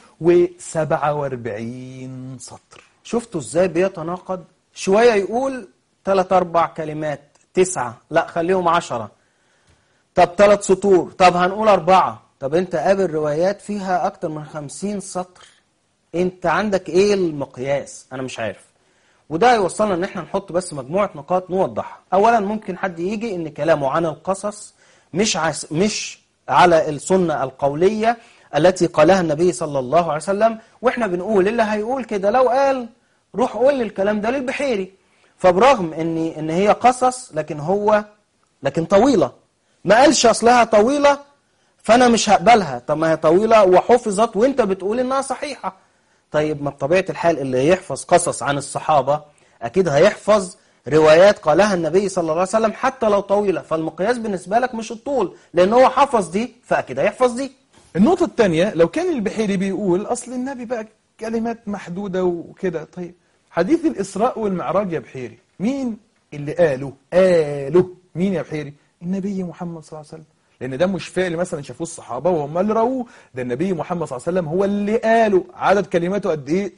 و47 سطر شفتوا ازاي بيتناقض شوية يقول ثلاث اربع كلمات تسعة لا خليهم عشرة طب ثلاث سطور طب هنقول اربعة طب انت قابل روايات فيها اكتر من خمسين سطر انت عندك ايه المقياس انا مش عارف وده يوصلنا ان احنا نحط بس مجموعة نقاط نوضحها اولا ممكن حد يجي ان كلامه عن القصص مش عس مش على السنة القولية التي قالها النبي صلى الله عليه وسلم واحنا بنقول اللي هيقول كده لو قال روح قول لي الكلام ده للبحيري فبرغم ان ان هي قصص لكن هو لكن طويلة ما قالش اصلها طويلة فانا مش هقبلها طب ما هي طويلة وحفظت وانت بتقول انها صحيحة طيب ما بطبيعة الحال اللي يحفظ قصص عن الصحابة أكيد هيحفظ روايات قالها النبي صلى الله عليه وسلم حتى لو طويلة فالمقياس بالنسبة لك مش الطول لأن هو حفظ دي فأكيد هيحفظ دي النقطة الثانية لو كان البحيري بيقول أصل النبي بقى كلمات محدودة وكده طيب حديث الإسراء والمعراج يا بحيري مين اللي قاله قاله مين يا بحيري النبي محمد صلى الله عليه وسلم لأن ده مش فعل مثلا شافوه الصحابة وهم اللي رووه ده النبي محمد صلى الله عليه وسلم هو اللي قاله عدد كلماته قد إيه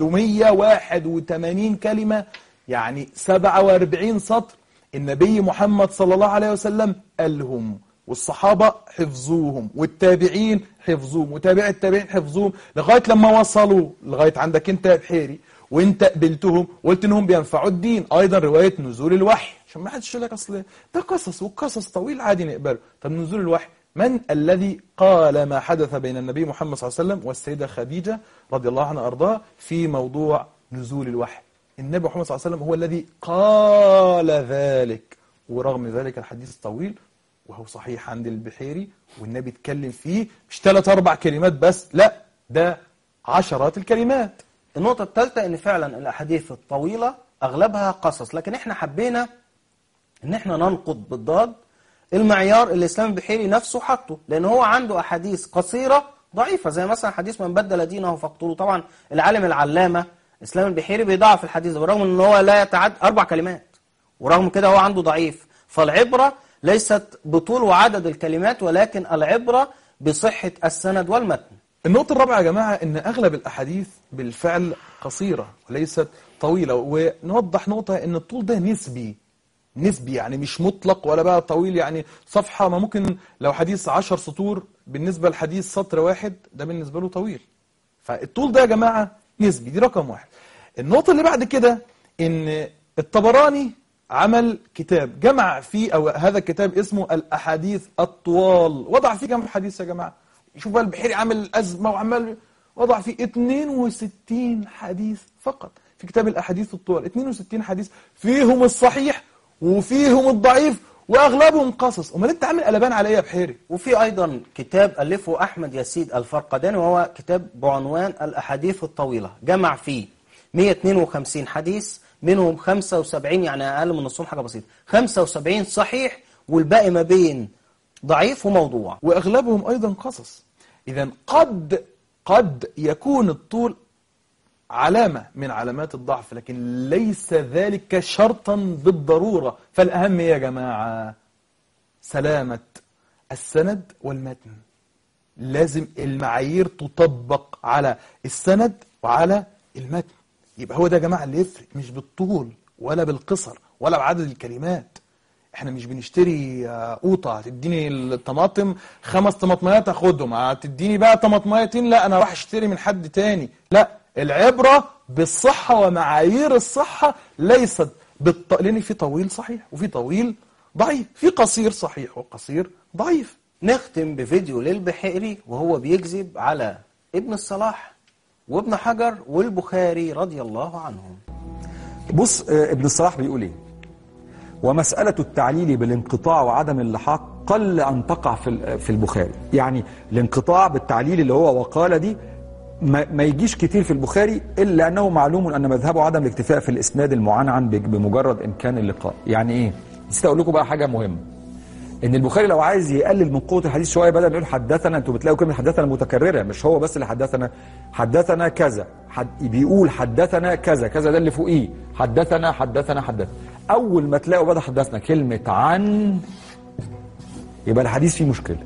681 كلمة يعني 47 سطر النبي محمد صلى الله عليه وسلم قالهم والصحابة حفظوهم والتابعين حفظوهم وتابع التابعين حفظوهم لغاية لما وصلوا لغاية عندك انت يا بحيري وانت قبلتهم وقلت انهم بينفعوا الدين ايضا رواية نزول الوحي عشان ما حدش يقول لك اصل ده قصص والقصص طويل عادي نقبله طب نزول الوحي من الذي قال ما حدث بين النبي محمد صلى الله عليه وسلم والسيدة خديجة رضي الله عنها أرضاها في موضوع نزول الوحي النبي محمد صلى الله عليه وسلم هو الذي قال ذلك ورغم ذلك الحديث طويل وهو صحيح عند البحيري والنبي اتكلم فيه مش ثلاث أربع كلمات بس لا ده عشرات الكلمات النقطة الثالثة ان فعلا الاحاديث الطويلة اغلبها قصص لكن احنا حبينا ان احنا ننقض بالضاد المعيار اللي الاسلام البحيري نفسه حطه لان هو عنده احاديث قصيرة ضعيفة زي مثلا حديث من بدل دينه فاقتلوه طبعا العالم العلامة اسلام البحيري بيضعف الحديث ده بالرغم ان هو لا يتعد اربع كلمات ورغم كده هو عنده ضعيف فالعبرة ليست بطول وعدد الكلمات ولكن العبرة بصحة السند والمتن النقطة الرابعة يا جماعة إن أغلب الأحاديث بالفعل قصيرة وليست طويلة ونوضح نقطة إن الطول ده نسبي نسبي يعني مش مطلق ولا بقى طويل يعني صفحة ما ممكن لو حديث عشر سطور بالنسبة لحديث سطر واحد ده بالنسبة له طويل فالطول ده يا جماعة نسبي دي رقم واحد النقطة اللي بعد كده إن الطبراني عمل كتاب جمع فيه أو هذا الكتاب اسمه الأحاديث الطوال وضع فيه كم حديث يا جماعة شوف بقى البحيري عامل أزمة وعمال وضع فيه 62 حديث فقط في كتاب الأحاديث الطوال 62 حديث فيهم الصحيح وفيهم الضعيف وأغلبهم قصص أمال أنت عامل قلبان على إيه يا بحيري وفي أيضا كتاب ألفه أحمد يسيد الفرقداني وهو كتاب بعنوان الأحاديث الطويلة جمع فيه 152 حديث منهم 75 يعني أقل من نصهم حاجة بسيطة 75 صحيح والباقي ما بين ضعيف وموضوع وأغلبهم أيضا قصص إذا قد قد يكون الطول علامة من علامات الضعف لكن ليس ذلك شرطا بالضرورة فالأهم يا جماعة سلامة السند والمتن لازم المعايير تطبق على السند وعلى المتن يبقى هو ده يا جماعة اللي يفرق مش بالطول ولا بالقصر ولا بعدد الكلمات احنا مش بنشتري قوطة هتديني الطماطم خمس طماطميات اخدهم هتديني بقى طماطميتين لا انا راح اشتري من حد تاني لا العبرة بالصحة ومعايير الصحة ليست بالط... لان في طويل صحيح وفي طويل ضعيف في قصير صحيح وقصير ضعيف نختم بفيديو للبحيري وهو بيكذب على ابن الصلاح وابن حجر والبخاري رضي الله عنهم بص آه، ابن الصلاح بيقول ايه ومسألة التعليل بالانقطاع وعدم اللحاق قل أن تقع في ال- في البخاري يعني الانقطاع بالتعليل اللي هو وقال دي ما, ما يجيش كتير في البخاري الا انه معلوم ان مذهبه عدم الاكتفاء في الاسناد المعنعن ب- بمجرد امكان اللقاء يعني ايه نسيت اقول لكم بقى حاجه مهمه ان البخاري لو عايز يقلل من قوه الحديث شويه بدل ما يقول حدثنا انتوا بتلاقوا كلمه حدثنا متكرره مش هو بس اللي حدثنا حدثنا كذا حد بيقول حدثنا كذا كذا ده اللي فوقيه حدثنا حدثنا حدثنا اول ما تلاقوا بدا حدثنا كلمه عن يبقى الحديث فيه مشكله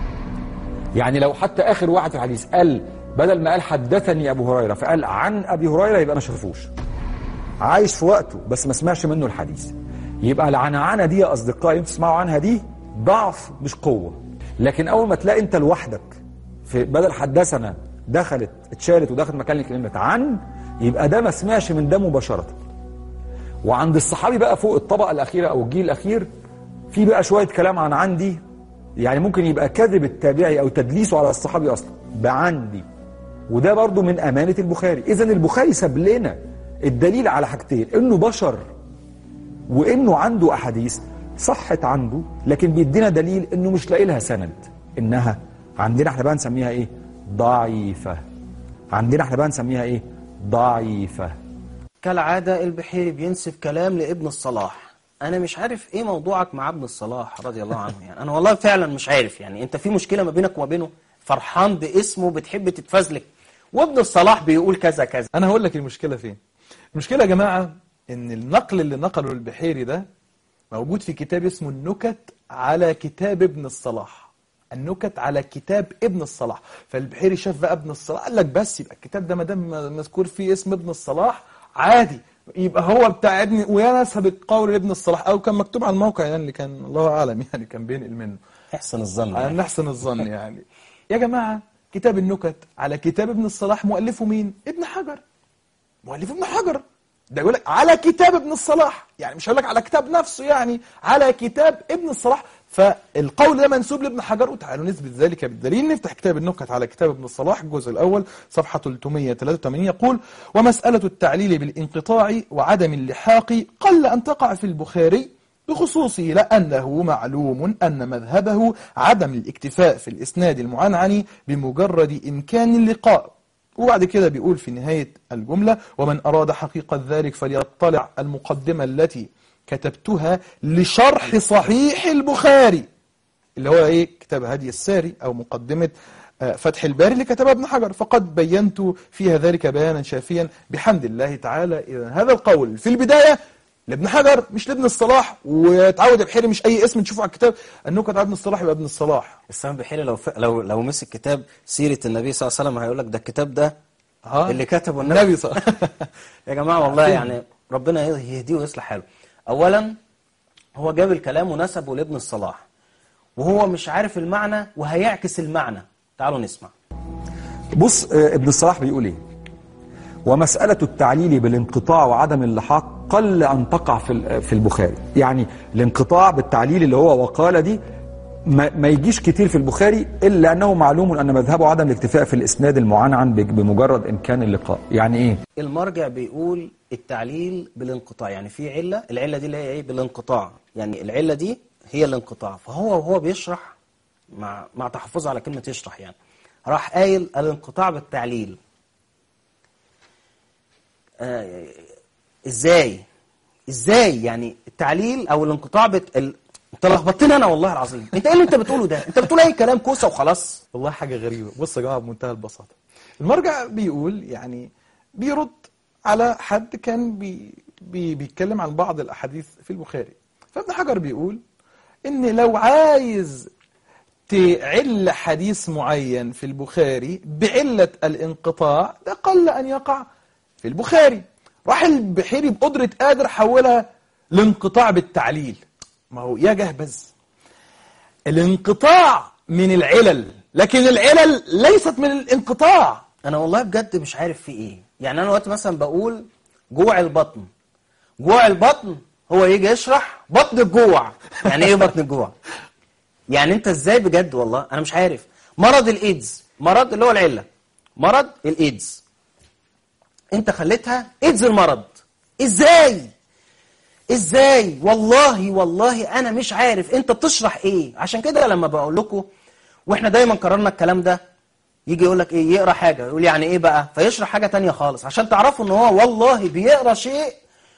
يعني لو حتى اخر واحد في الحديث قال بدل ما قال حدثني ابو هريره فقال عن ابي هريره يبقى ما شافوش عايش في وقته بس ما سمعش منه الحديث يبقى العنعنه دي يا اصدقائي انتوا تسمعوا عنها دي ضعف مش قوه لكن اول ما تلاقي انت لوحدك في بدل حدثنا دخلت اتشالت ودخلت مكان كلمه عن يبقى ده ما سمعش من ده مباشره وعند الصحابي بقى فوق الطبقه الاخيره او الجيل الاخير في بقى شويه كلام عن عندي يعني ممكن يبقى كذب التابعي او تدليسه على الصحابي اصلا بعندي وده برضو من امانه البخاري اذا البخاري ساب لنا الدليل على حاجتين انه بشر وانه عنده احاديث صحت عنده لكن بيدينا دليل انه مش لاقي لها سند انها عندنا احنا بقى نسميها ايه ضعيفه عندنا احنا بقى نسميها ايه ضعيفه كالعادة البحيري بينسب كلام لابن الصلاح أنا مش عارف إيه موضوعك مع ابن الصلاح رضي الله عنه يعني أنا والله فعلا مش عارف يعني أنت في مشكلة ما بينك وما بينه فرحان باسمه بتحب تتفزلك وابن الصلاح بيقول كذا كذا انا هقول لك المشكله فين المشكله يا جماعه ان النقل اللي نقله البحيري ده موجود في كتاب اسمه النكت على كتاب ابن الصلاح النكت على كتاب ابن الصلاح فالبحيري شاف بقى ابن الصلاح قال لك بس يبقى الكتاب ده ما دام مذكور فيه اسم ابن الصلاح عادي يبقى هو بتاع ابن وينسب القول لابن الصلاح او كان مكتوب على الموقع يعني اللي كان الله اعلم يعني كان بينقل منه احسن الظن على يعني. نحسن الظن يعني يا جماعة كتاب النكت على كتاب ابن الصلاح مؤلفه مين؟ ابن حجر مؤلفه ابن حجر ده يقول لك على كتاب ابن الصلاح يعني مش هقول لك على كتاب نفسه يعني على كتاب ابن الصلاح فالقول ده منسوب لابن حجر وتعالوا نثبت ذلك بالدليل نفتح كتاب النكت على كتاب ابن الصلاح الجزء الأول صفحة 383 يقول ومسألة التعليل بالانقطاع وعدم اللحاق قل أن تقع في البخاري بخصوصه لأنه معلوم أن مذهبه عدم الاكتفاء في الإسناد المعنعن بمجرد إمكان اللقاء وبعد كده بيقول في نهاية الجملة ومن أراد حقيقة ذلك فليطلع المقدمة التي كتبتها لشرح صحيح البخاري اللي هو ايه كتاب هدي الساري او مقدمة آه، فتح الباري اللي كتبها ابن حجر فقد بينت فيها ذلك بيانا شافيا بحمد الله تعالى اذا هذا القول في البداية لابن حجر مش لابن الصلاح وتعود البحيري مش اي اسم تشوفه على الكتاب النكت على ابن الصلاح يبقى ابن الصلاح السام البحيري لو ف... لو لو مسك كتاب سيرة النبي صلى الله عليه وسلم هيقول لك ده الكتاب ده ها؟ اللي كتبه النبي النبي صلى يا جماعة والله يعني ربنا يهديه ويصلح حاله أولا هو جاب الكلام ونسبه لابن الصلاح وهو مش عارف المعنى وهيعكس المعنى تعالوا نسمع بص آه، ابن الصلاح بيقول ايه ومسألة التعليل بالانقطاع وعدم اللحاق قل أن تقع في ال- في البخاري يعني الانقطاع بالتعليل اللي هو وقال دي ما, ما يجيش كتير في البخاري إلا أنه معلوم أن مذهبه عدم الاكتفاء في الإسناد المعنعن ب- بمجرد إمكان اللقاء يعني إيه المرجع بيقول التعليل بالانقطاع يعني في علة العلة دي اللي هي ايه بالانقطاع يعني العلة دي هي الانقطاع فهو وهو بيشرح مع مع تحفظه على كلمة يشرح يعني راح قايل الانقطاع بالتعليل آه ازاي ازاي يعني التعليل او الانقطاع بت... ال... انت لخبطتني انا والله العظيم انت ايه اللي انت بتقوله ده انت بتقول اي كلام كوسه وخلاص والله حاجة غريبة بص يا جماعة بمنتهى البساطة المرجع بيقول يعني بيرد على حد كان بي بي بيتكلم عن بعض الأحاديث في البخاري فابن حجر بيقول إن لو عايز تعل حديث معين في البخاري بعلة الانقطاع ده قل أن يقع في البخاري راح البحيري بقدرة قادر حولها لانقطاع بالتعليل ما هو يا جهبذ الانقطاع من العلل لكن العلل ليست من الانقطاع انا والله بجد مش عارف في ايه يعني انا وقت مثلا بقول جوع البطن جوع البطن هو يجي يشرح بطن الجوع يعني ايه بطن الجوع يعني انت ازاي بجد والله انا مش عارف مرض الايدز مرض اللي هو العله مرض الايدز انت خليتها ايدز المرض ازاي ازاي والله والله انا مش عارف انت بتشرح ايه عشان كده لما بقول لكم واحنا دايما قررنا الكلام ده يجي يقول لك ايه يقرا حاجه يقول يعني ايه بقى فيشرح حاجه تانية خالص عشان تعرفوا ان هو والله بيقرا شيء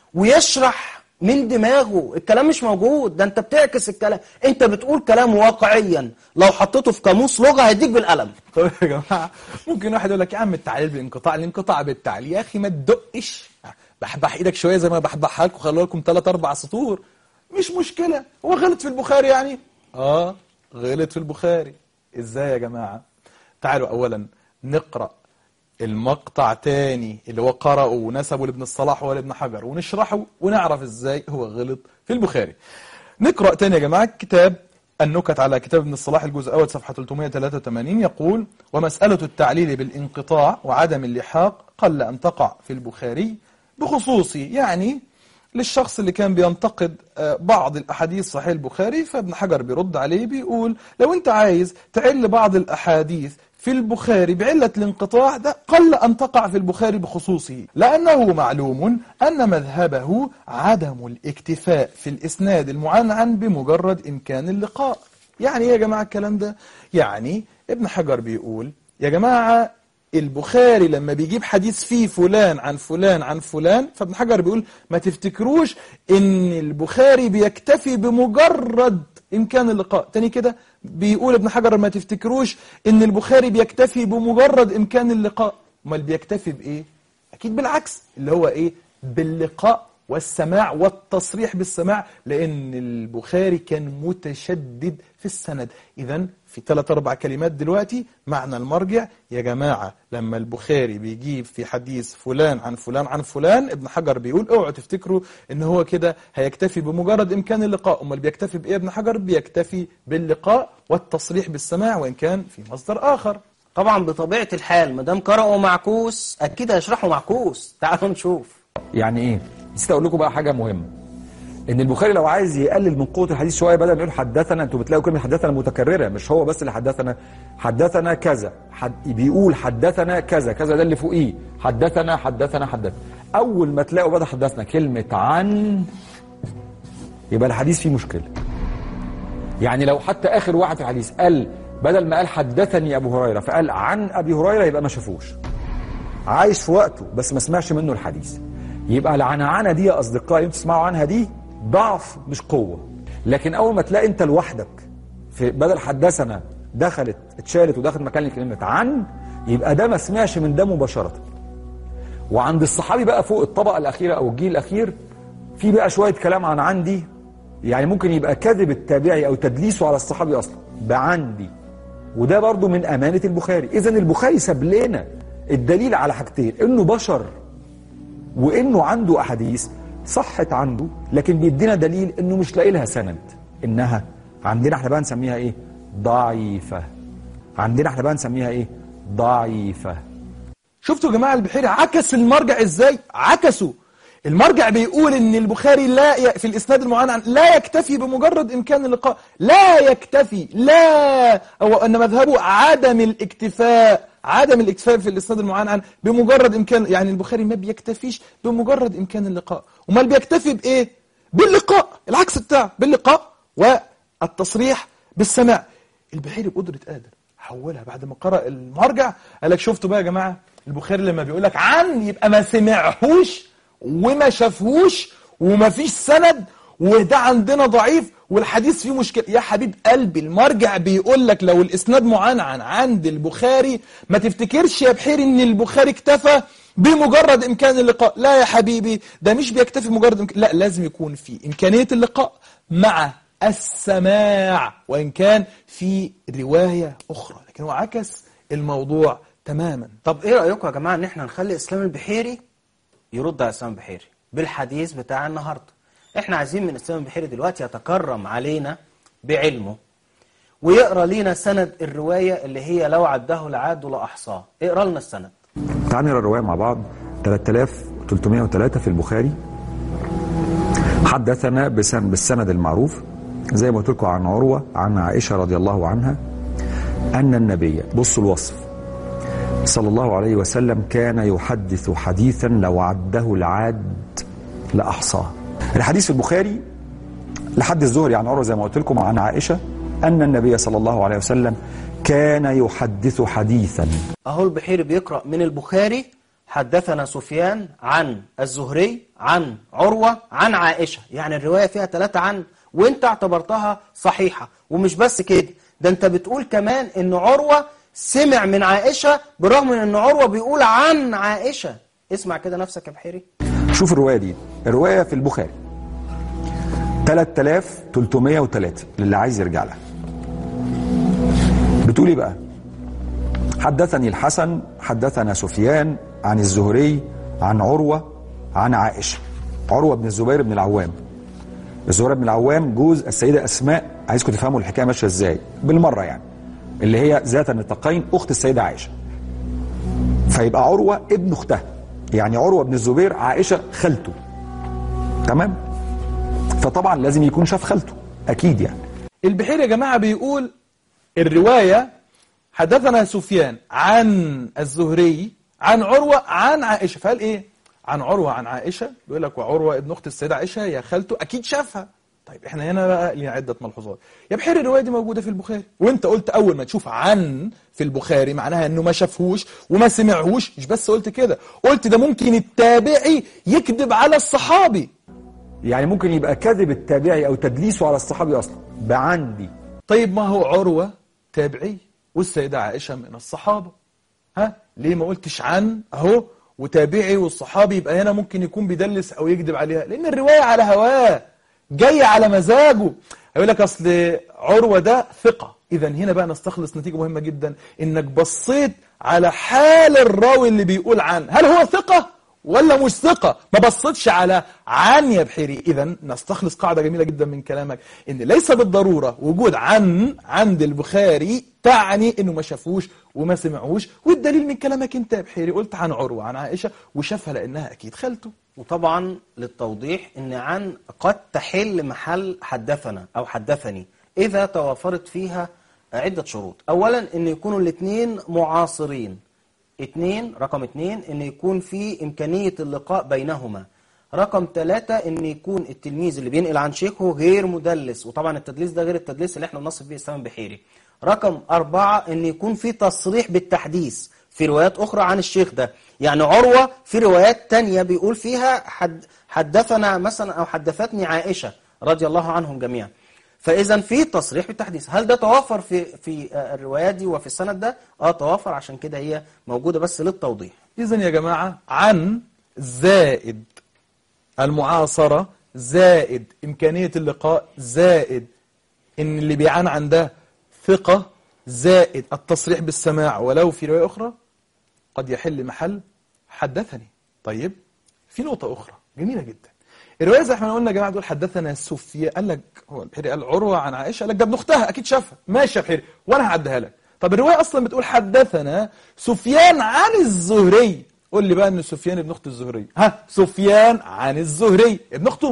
ويشرح من دماغه الكلام مش موجود ده انت بتعكس الكلام انت بتقول كلام واقعيا لو حطيته في قاموس لغه هيديك بالقلم طيب يا جماعه ممكن واحد يقول لك يا عم التعليل بالانقطاع الانقطاع بالتعليل يا اخي ما تدقش بحبح ايدك شويه زي ما بحبحها لكم خلوا لكم ثلاث اربع سطور مش مشكله هو غلط في البخاري يعني اه غلط في البخاري ازاي يا جماعه تعالوا اولا نقرا المقطع تاني اللي هو قرأه ونسبه لابن الصلاح ولابن حجر ونشرحه ونعرف ازاي هو غلط في البخاري نقرأ تاني يا جماعة كتاب النكت على كتاب ابن الصلاح الجزء الأول صفحة 383 يقول ومسألة التعليل بالانقطاع وعدم اللحاق قل أن تقع في البخاري بخصوصي يعني للشخص اللي كان بينتقد آه، بعض الأحاديث صحيح البخاري فابن حجر بيرد عليه بيقول لو أنت عايز تعل بعض الأحاديث في البخاري بعلة الانقطاع ده قل أن تقع في البخاري بخصوصه لأنه معلوم أن مذهبه عدم الاكتفاء في الإسناد المعنعن بمجرد إمكان اللقاء يعني إيه يا جماعة الكلام ده يعني ابن حجر بيقول يا جماعة البخاري لما بيجيب حديث فيه فلان عن فلان عن فلان فابن حجر بيقول ما تفتكروش ان البخاري بيكتفي بمجرد امكان اللقاء تاني كده بيقول ابن حجر ما تفتكروش ان البخاري بيكتفي بمجرد امكان اللقاء امال بيكتفي بايه اكيد بالعكس اللي هو ايه باللقاء والسماع والتصريح بالسماع لان البخاري كان متشدد في السند اذا في ثلاث اربع كلمات دلوقتي معنى المرجع يا جماعه لما البخاري بيجيب في حديث فلان عن فلان عن فلان ابن حجر بيقول اوعوا تفتكروا ان هو كده هيكتفي بمجرد امكان اللقاء امال بيكتفي بايه ابن حجر بيكتفي باللقاء والتصريح بالسماع وان كان في مصدر اخر طبعا بطبيعه الحال ما دام قرأوا معكوس اكيد هيشرحوا معكوس تعالوا نشوف يعني ايه نسيت اقول لكم بقى حاجه مهمه ان البخاري لو عايز يقلل من قوه الحديث شويه بدل ما يقول حدثنا انتوا بتلاقوا كلمه حدثنا متكرره مش هو بس اللي حدثنا حدثنا كذا حد بيقول حدثنا كذا كذا ده اللي فوقيه حدثنا حدثنا حدثنا اول ما تلاقوا بدا حدثنا كلمه عن يبقى الحديث فيه مشكله يعني لو حتى اخر واحد في الحديث قال بدل ما قال حدثني ابو هريره فقال عن ابي هريره يبقى ما شافوش عايش في وقته بس ما سمعش منه الحديث يبقى العنعنه دي يا اصدقائي انتوا تسمعوا عنها دي ضعف مش قوه لكن اول ما تلاقي انت لوحدك في بدل حدثنا دخلت اتشالت ودخلت مكان كلمه عن يبقى ده ما سمعش من ده مباشره وعند الصحابي بقى فوق الطبقه الاخيره او الجيل الاخير في بقى شويه كلام عن عندي يعني ممكن يبقى كذب التابعي او تدليسه على الصحابي اصلا بعندي وده برضو من امانه البخاري اذا البخاري ساب لنا الدليل على حاجتين انه بشر وانه عنده احاديث صحت عنده لكن بيدينا دليل انه مش لاقي لها سند انها عندنا احنا بقى نسميها ايه ضعيفه عندنا احنا بقى نسميها ايه ضعيفه شفتوا يا جماعه البحيري عكس المرجع ازاي عكسوا المرجع بيقول ان البخاري لا ي... في الاسناد المعنعن لا يكتفي بمجرد امكان اللقاء لا يكتفي لا او ان مذهبه عدم الاكتفاء عدم الاكتفاء في الاسناد المعنعن بمجرد امكان يعني البخاري ما بيكتفيش بمجرد امكان اللقاء امال بيكتفي بايه باللقاء العكس بتاعه باللقاء والتصريح بالسماع البحيري بقدره قادر حولها بعد ما قرأ المرجع قال لك شفتوا بقى يا جماعه البخاري لما بيقول لك عن يبقى ما سمعهوش وما شافهوش وما فيش سند وده عندنا ضعيف والحديث فيه مشكلة يا حبيب قلبي المرجع بيقول لك لو الإسناد معنعن عند البخاري ما تفتكرش يا بحير إن البخاري اكتفى بمجرد إمكان اللقاء لا يا حبيبي ده مش بيكتفي مجرد إمكان لا لازم يكون في إمكانية اللقاء مع السماع وإن كان في رواية أخرى لكن هو عكس الموضوع تماما طب ايه رأيكم يا جماعة ان احنا نخلي اسلام البحيري يرد على اسلام البحيري بالحديث بتاع النهارده احنا عايزين من اسلام البحيري دلوقتي يتكرم علينا بعلمه ويقرا لينا سند الروايه اللي هي لو عده العاد لاحصاه اقرا لنا السند تعال نقرا الروايه مع بعض 3303 في البخاري حدثنا بسن بالسند المعروف زي ما قلت لكم عن عروه عن عائشه رضي الله عنها ان النبي بصوا الوصف صلى الله عليه وسلم كان يحدث حديثا لو عده العاد لاحصاه الحديث في البخاري لحد الزهري عن عروه زي ما قلت لكم عن عائشه أن النبي صلى الله عليه وسلم كان يحدث حديثا أهو البحيري بيقرأ من البخاري حدثنا سفيان عن الزهري عن عروة عن عائشة يعني الرواية فيها ثلاثة عن وانت اعتبرتها صحيحة ومش بس كده ده انت بتقول كمان ان عروة سمع من عائشة بالرغم من ان عروة بيقول عن عائشة اسمع كده نفسك يا بحيري شوف الرواية دي الرواية في البخاري 3303 للي عايز يرجع لها بتقول ايه بقى حدثني الحسن حدثنا سفيان عن الزهري عن عروة عن عائشة عروة بن الزبير بن العوام الزهير بن العوام جوز السيدة أسماء عايزكم تفهموا الحكاية ماشية ازاي بالمرة يعني اللي هي ذات النطاقين أخت السيدة عائشة فيبقى عروة ابن أختها يعني عروة بن الزبير عائشة خالته تمام فطبعا لازم يكون شاف خالته أكيد يعني البحير يا جماعة بيقول الرواية حدثنا سفيان عن الزهري عن عروة عن عائشة فقال ايه عن عروة عن عائشة بيقول لك وعروة ابن اخت السيدة عائشة يا خالته اكيد شافها طيب احنا هنا بقى لينا عدة ملحوظات يا بحير الرواية دي موجودة في البخاري وانت قلت اول ما تشوف عن في البخاري معناها انه ما شافهوش وما سمعهوش مش بس قلت كده قلت ده ممكن التابعي يكذب على الصحابي يعني ممكن يبقى كذب التابعي أو تدليسه على الصحابي أصلا بعندي طيب ما هو عروة تابعي والسيدة عائشة من الصحابة ها ليه ما قلتش عن اهو وتابعي والصحابي يبقى هنا ممكن يكون بيدلس او يكذب عليها لان الرواية على هواه جاي على مزاجه هيقول لك اصل عروة ده ثقة اذا هنا بقى نستخلص نتيجة مهمة جدا انك بصيت على حال الراوي اللي بيقول عن هل هو ثقة ولا مش ثقة ما بصيتش على عن يا بحيري إذا نستخلص قاعدة جميلة جدا من كلامك إن ليس بالضرورة وجود عن عند البخاري تعني إنه ما شافوش وما سمعوش والدليل من كلامك أنت يا بحيري قلت عن عروة عن عائشة وشافها لأنها أكيد خالته وطبعا للتوضيح ان عن قد تحل محل حدثنا او حدثني اذا توافرت فيها عدة شروط اولا ان يكونوا الاثنين معاصرين اتنين رقم اتنين ان يكون في امكانية اللقاء بينهما رقم ثلاثة ان يكون التلميذ اللي بينقل عن شيخه غير مدلس وطبعا التدليس ده غير التدليس اللي احنا بنصف بيه اسلام بحيري رقم أربعة ان يكون في تصريح بالتحديث في روايات أخرى عن الشيخ ده يعني عروة في روايات تانية بيقول فيها حد حدثنا مثلا أو حدثتني عائشة رضي الله عنهم جميعا فإذا في تصريح بالتحديث هل ده توافر في في آه، الروايات دي وفي السند ده؟ اه توافر عشان كده هي موجودة بس للتوضيح إذا يا جماعة عن زائد المعاصرة زائد إمكانية اللقاء زائد إن اللي بيعان عن ده ثقة زائد التصريح بالسماع ولو في رواية أخرى قد يحل محل حدثني طيب في نقطة أخرى جميلة جدا الرواية زي ما قلنا يا جماعة دول حدثنا سفيان قال لك هو البحيري قال عروة عن عائشة قال لك ده ابن أختها أكيد شافها ماشي يا بحيري وأنا هعديها لك طب الرواية أصلا بتقول حدثنا سفيان عن الزهري قول لي بقى إن سفيان ابن أخت الزهري ها سفيان عن الزهري ابن أخته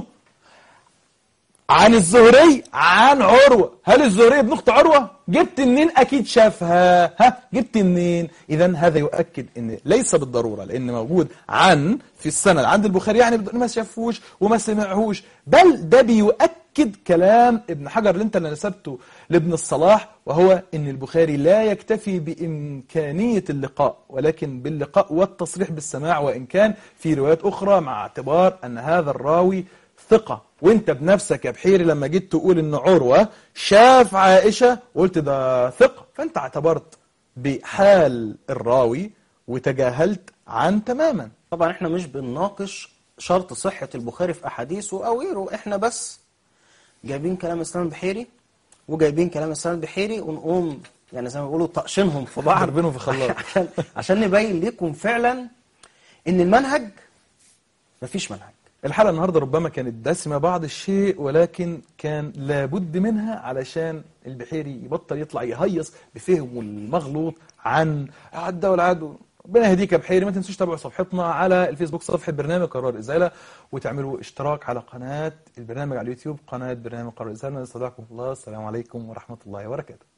عن الزهري عن عروة هل الزهري ابن اخت عروة جبت منين اكيد شافها ها جبت منين اذا هذا يؤكد ان ليس بالضرورة لان موجود عن في السند عند البخاري يعني بدون ما شافوش وما سمعهوش بل ده بيؤكد كلام ابن حجر اللي انت اللي نسبته لابن الصلاح وهو ان البخاري لا يكتفي بامكانية اللقاء ولكن باللقاء والتصريح بالسماع وان كان في روايات اخرى مع اعتبار ان هذا الراوي ثقة وانت بنفسك يا بحيري لما جيت تقول ان عروة شاف عائشة وقلت ده ثقة فانت اعتبرت بحال الراوي وتجاهلت عن تماما طبعا احنا مش بنناقش شرط صحة البخاري في أحاديثه أو غيره احنا بس جايبين كلام اسلام البحيري وجايبين كلام اسلام البحيري ونقوم يعني زي ما بيقولوا طقشنهم في بعض ضربينهم في خلاط. عشان, عشان نبين لكم فعلا ان المنهج مفيش منهج الحلقة النهاردة ربما كانت دسمة بعض الشيء ولكن كان لابد منها علشان البحيري يبطل يطلع يهيص بفهمه المغلوط عن عدى والعدو ربنا يهديك يا بحيري ما تنسوش تابعوا صفحتنا على الفيسبوك صفحة برنامج قرار إزالة وتعملوا اشتراك على قناة البرنامج على اليوتيوب قناة برنامج قرار إزالة نستودعكم الله السلام عليكم ورحمة الله وبركاته